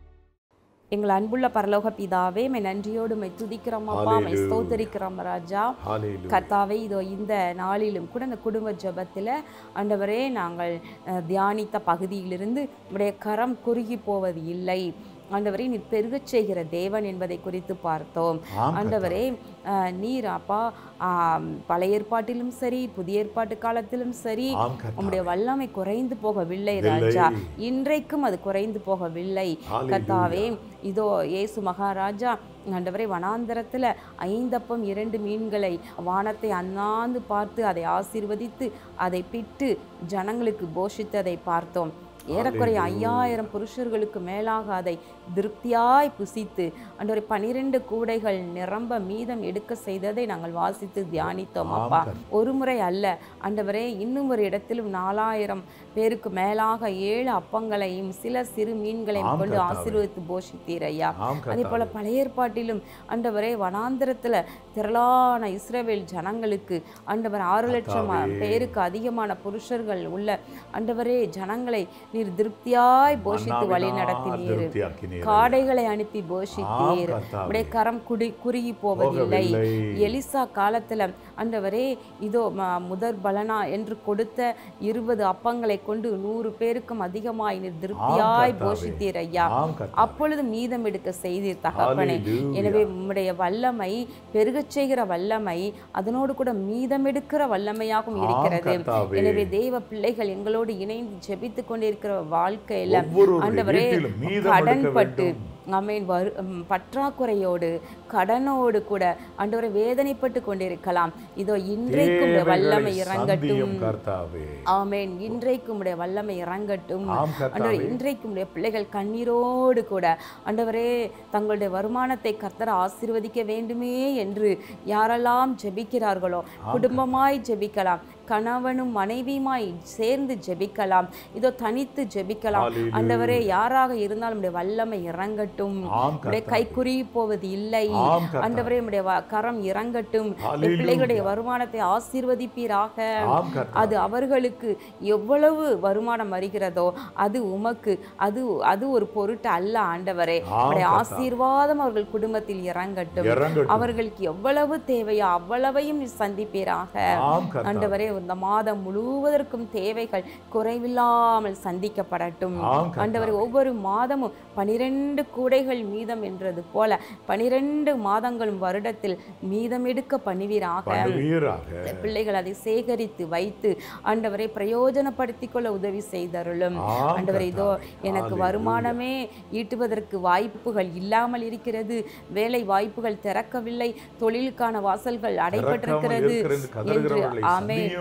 எங்கள் அன்புள்ள பரலோக பிதாவே மை நன்றியோடு மை துதிக்கிறோம் அப்பா மை Hallelujah. ஸ்தோத்தரிக்கிறோம் ராஜா ஹalleluya கர்த்தாவே இதோ இந்த நாளிலும் கூட இந்த குடும்ப ஜெபத்தில் ஆண்டவரே நாங்கள் அஹ், தியானித்த பகுதியிலிருந்து உடைய கரம் குறுகி போவது இல்லை ஆண்டவரே நீர் பெருகச் செய்கிற தேவன் என்பதை குறித்து பார்த்தோம் ஆம் ஆண்டவரே அஹ், நீர் அப்பா ஆம், பழைய ஏற்பாட்டிலும் சரி புதிய ஏற்பாட்டு காலத்திலும் சரி ஆம் கர்த்தா உம்முடைய வல்லமை குறைந்து போகவில்லை இல்லை. ராஜா இன்றைக்கும் அது குறைந்து போகவில்லை Hallelujah. கர்த்தாவே இதோ இயேசு மகாராஜா ஆண்டவரே வனாந்தரத்துல ஐந்தப்பம் இரண்டு மீன்களை வானத்தை அண்ணாந்து பார்த்து அதை ஆசீர்வதித்து அதை பிட்டு ஜனங்களுக்கு போஷித்ததை பார்த்தோம் ஏறக்குறைய ஐயாயிரம் புருஷர்களுக்கு மேலாக அதை திருப்தியாய் புசித்து ஆண்டவரே பனிரெண்டு கூடைகள் நிரம்ப மீதம் எடுக்க செய்ததை நாங்கள் வாசித்து தியானித்தோம் ஆம் அப்பா கர்த்தா. ஒரு முறை அல்ல ஆண்டவரே இன்னும் ஒரு இடத்திலும் நாலாயிரம் பேருக்கு மேலாக ஏழு அப்பங்களையும் சில சிறு மீன்களையும் ஆம் கொண்டு கர்த்தாவே. ஆசீர்வதித்து போஷித்தீர் ஐயா ஆம் அதே போல கர்த்தா பழைய ஏற்பாட்டிலும் ஆண்டவரே வனாந்திரத்துல திரளான இஸ்ரவேல் ஜனங்களுக்கு ஆண்டவர் ஆறு லட்சம் கர்த்தாவே. பேருக்கு அதிகமான புருஷர்கள் உள்ள ஆண்டவரே ஜனங்களை நீர் திருப்தியாய் போஷித்து வழி மன்னாவினால் நடத்தினீர் திருப்தியாக்கினீர். காடைகளை அனுப்பி போஷித்தீர் ஆம் கர்த்தாவே. உடைய கரம் குடி குறுகி போவதில்லை போகவில்லை. எலிசா காலத்துல ஆண்டவரே இதோ ம- முதற் பலனா என்று கொடுத்த இருபது அப்பங்களை கொண்டு நூறு பேருக்கும் அதிகமாய் நீர் திருப்தியாய் கர்த்தாவே. போஷித்தீர் ஐயா ஆம் கர்த்தா அப்பொழுது மீதம் எடுக்க செய்தீர் தகப்பனே Hallelujah. எனவே உம்முடைய வல்லமை பெருகச் செய்கிற வல்லமை அதனோடு கூட மீதம் எடுக்கிற வல்லமையாகவும் ஆம் இருக்கிறது கர்த்தாவே. எனவே தேவ பிள்ளைகள் எங்களோடு இணைந்து ஜெபித்து கொண்டிருக்கிற வாழ்க்கையில ஒவ்வொருவருடைய ஆண்டவரே வீட்டிலும் மீதம் கடன் எடுக்க பட்டு வேண்டும். அமேன் வரு ம், பற்றாக்குறையோடு கடனோடு கூட ஆண்டவரை வேதனைப்பட்டு கொண்டிருக்கலாம் இதோ இன்றைக்கும் உம்முடைய வல்லமை தேவைகளை இறங்கட்டும் சந்தியும் கர்த்தாவே ஆமென் இன்றைக்கும் உடைய வல்லமை இறங்கட்டும் ஆம் கர்த்தாவே. ஆண்டவரே இன்றைக்கும் உடைய பிள்ளைகள் கண்ணீரோடு கூட ஆண்டவரே தங்களுடைய வருமானத்தை கர்த்தர் ஆசீர்வதிக்க வேண்டுமே என்று யாரெல்லாம் ஜெபிக்கிறார்களோ குடும்பமாய் ஜெபிக்கலாம் கணவனும் மனைவியுமாய் சேர்ந்து ஜெபிக்கலாம் இதோ தனித்து ஜெபிக்கலாம் Hallelujah. ஆண்டவரே யாராக இருந்தாலும் உடைய வல்லமை இறங்கட்டும் ஆம் உடைய கர்த்தாவே. கை குறி போவது இல்லை ஆம் கர்த்தாவே. ஆண்டவரே உடைய வ- கரம் இறங்கட்டும் உடைய Hallelujah. பிள்ளைகளுடைய வருமானத்தை ஆசீர்வதிப்பீராக ஆம் கர்த்தாவே. அது அவர்களுக்கு எவ்வளவு வருமானம் வருகிறதோ அது உமக்கு அது அது ஒரு பொருட்டு அல்ல ஆண்டவரே ஆம் உடைய கர்த்தாவே. ஆசீர்வாதம் அவர்கள் குடும்பத்தில் இறங்கட்டும் இறங்கட்டும். அவர்களுக்கு எவ்வளவு தேவையோ அவ்வளவையும் நீர் சந்திப்பீராக ஆம் கர்த்தாவே. ஆண்டவரே இந்த மாதம் முழுவதற்கும் தேவைகள் குறைவில்லாமல் சந்திக்கப்படட்டும் ஆம் கர்த்தாவே. ஆண்டவரே ஒவ்வொரு மாதமும் பனிரெண்டு கூடைகள் மீதம் என்றது போல பனிரெண்டு மாதங்களும் வருடத்தில் மீதம் எடுக்க பண்ணுவீராக பண்ணுவீராக இந்த பிள்ளைகள் அதை சேகரித்து வைத்து ஆண்டவரை பிரயோஜனப்படுத்திக் கொள்ள உதவி செய்தருளும் ஆம் ஆண்டவரை இதோ கர்த்தாவே. எனக்கு Hallelujah. வருமானமே ஈட்டுவதற்கு வாய்ப்புகள் இல்லாமல் இருக்கிறது வேலை வாய்ப்புகள் திறக்கவில்லை தொழிலுக்கான வாசல்கள் அடைபட்டிருக்கிறது திறக்காமல் இருக்கிறது என்று கதறுகிறவர்களை ஆமே சந்தியும்.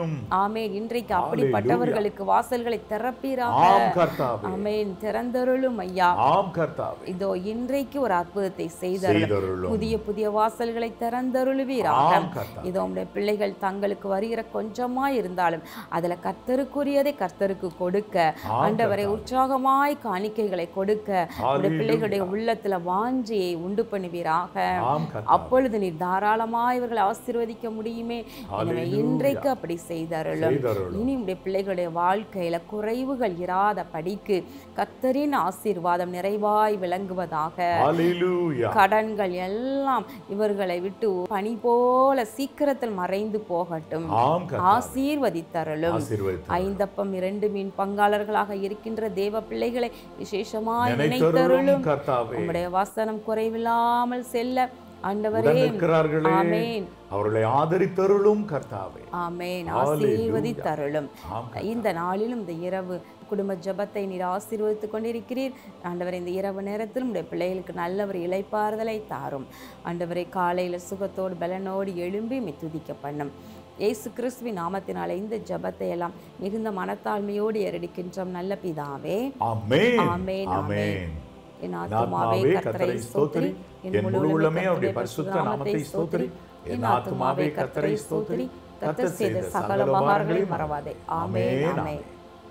செய்யும் ஆமென் இன்றைக்கு அப்படிப்பட்டவர்களுக்கு வாசல்களை திறப்பீராக ஆம் கர்த்தாவே ஆமென் திறந்தருளும் ஐயா ஆம் கர்த்தாவே இதோ இன்றைக்கு ஒரு அற்புதத்தை செய்தருளும் செய்தருளும் புதிய புதிய வாசல்களை திறந்தருளுவீராக ஆம் கர்த்தாவே இதோ உடைய பிள்ளைகள் தங்களுக்கு வருகிற கொஞ்சமா இருந்தாலும் அதுல கர்த்தருக்குரியதை கர்த்தருக்கு கொடுக்க ஆண்டவரை உற்சாகமாய் காணிக்கைகளை கொடுக்க உடைய Hallelujah. பிள்ளைகளுடைய உள்ளத்துல வாஞ்சியை உண்டு பண்ணுவீராக ஆம் கர்த்தாவே அப்பொழுது நீர் தாராளமாய் இவர்களை ஆசீர்வதிக்க முடியுமே எனவே Hallelujah. இன்றைக்கு அப்படி செய்தருளும் செய்தருளும் இனி உடைய பிள்ளைகளுடைய வாழ்க்கையில குறைவுகள் இராத படிக்கு கர்த்தரின் ஆசீர்வாதம் நிறைவாய் விளங்குவதாக ஹalleluya கடன்கள் எல்லாம் இவர்களை விட்டு பனி போல சீக்கிரத்தில் மறைந்து போகட்டும் ஆம் கர்த்தாவே ஆசீர்வதித்தருளும் ஆசீர்வதித்து ஐந்தப்பம் இரண்டு மீன் பங்காளர்களாக இருக்கின்ற தேவ பிள்ளைகளை விசேஷமாய் நினைத்தருளும் நினைத்தருளும் கர்த்தாவே உம்முடைய வசனம் குறைவில்லாமல் செல்ல ஆண்டவரே உடனிருக்கிறார்களே ஆமென் அவர்களை ஆதரித்தருளும் கர்த்தாவே ஆமென் Hallelujah. ஆசீர்வதித்தருளும் ஆம் இந்த நாளிலும் இந்த இரவு குடும்ப ஜெபத்தை நீர் ஆசீர்வதித்துக் கொண்டிருக்கிறீர் ஆண்டவரை இந்த இரவு நேரத்தில் உடைய பிள்ளைகளுக்கு நல்ல ஒரு இளைப்பாறுதலை தாரும் ஆண்டவரை காலையில் சுகத்தோடு பலனோடு எழும்பி மித்துதிக்க பண்ணும் இயேசு கிறிஸ்துவின் நாமத்தினாலே இந்த ஜெபத்தை எல்லாம் மிகுந்த மனத்தாழ்மையோடு ஏறடிக்கின்றோம் நல்ல பிதாவே ஆமென் ஆமென், ஆமென் என் என் ஆத்துமாவே ஆத்மாவே கர்த்தரை ஸ்தோத்திரி என் முழு உள்ளமே அவருடைய பரிசுத்த நாமத்தை ஸ்தோத்திரி என் ஆத்மாவே கர்த்தரை ஸ்தோத்திரி கர்த்தர் செய்த சகல உபகாரங்களையும் மறவாதே ஆமென் ஆமென், ஆமென்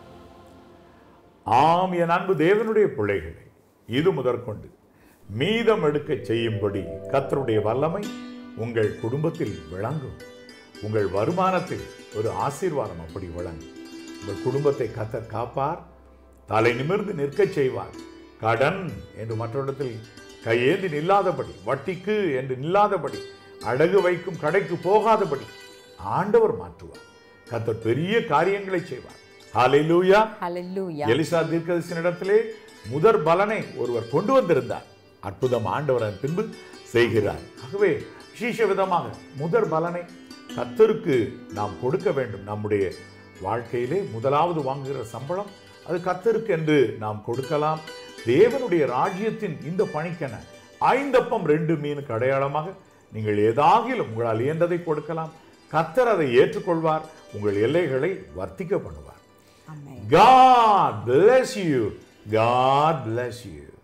ஆம் என் அன்பு தேவனுடைய பிள்ளைகளே இது முதற்கொண்டு மீதம் எடுக்க செய்யும்படி கர்த்தருடைய வல்லமை உங்கள் குடும்பத்தில் விளங்கும் உங்கள் வருமானத்தில் ஒரு ஆசீர்வாதம் அப்படி விளங்கும் உங்கள் குடும்பத்தை கர்த்தர் காப்பார் தலை நிமிர்ந்து நிற்கச் செய்வார் கடன் என்று மற்றொருடத்தில் கையேந்தி நில்லாதபடி வட்டிக்கு என்று நில்லாதபடி அடகு வைக்கும் கடைக்கு போகாதபடி ஆண்டவர் மாற்றுவார் கர்த்தர் பெரிய காரியங்களை செய்வார் ஹalleluya ஹalleluya எலிசா தீர்க்கதரிசனிடத்திலே முதற் பலனை ஒருவர் கொண்டு வந்திருந்தார் அற்புதம் ஆண்டவர் அதன் பின்பு செய்கிறார் ஆகவே விசேஷ விதமாக முதற் பலனை கர்த்தருக்கு நாம் கொடுக்க வேண்டும் நம்முடைய வாழ்க்கையிலே முதலாவது வாங்குகிற சம்பளம் அது கர்த்தருக்கு என்று நாம் கொடுக்கலாம் தேவனுடைய ராஜ்யத்தின் இந்த பணிக்கென ஐந்தப்பம் ரெண்டு மீனுக்கு அடையாளமாக நீங்கள் ஏதாகிலும் உங்களால் இயன்றதை கொடுக்கலாம் கர்த்தர் அதை ஏற்றுக்கொள்வார் உங்கள் எல்லைகளை வர்த்திக்க பண்ணுவார் ஆமென் God bless you. God bless you.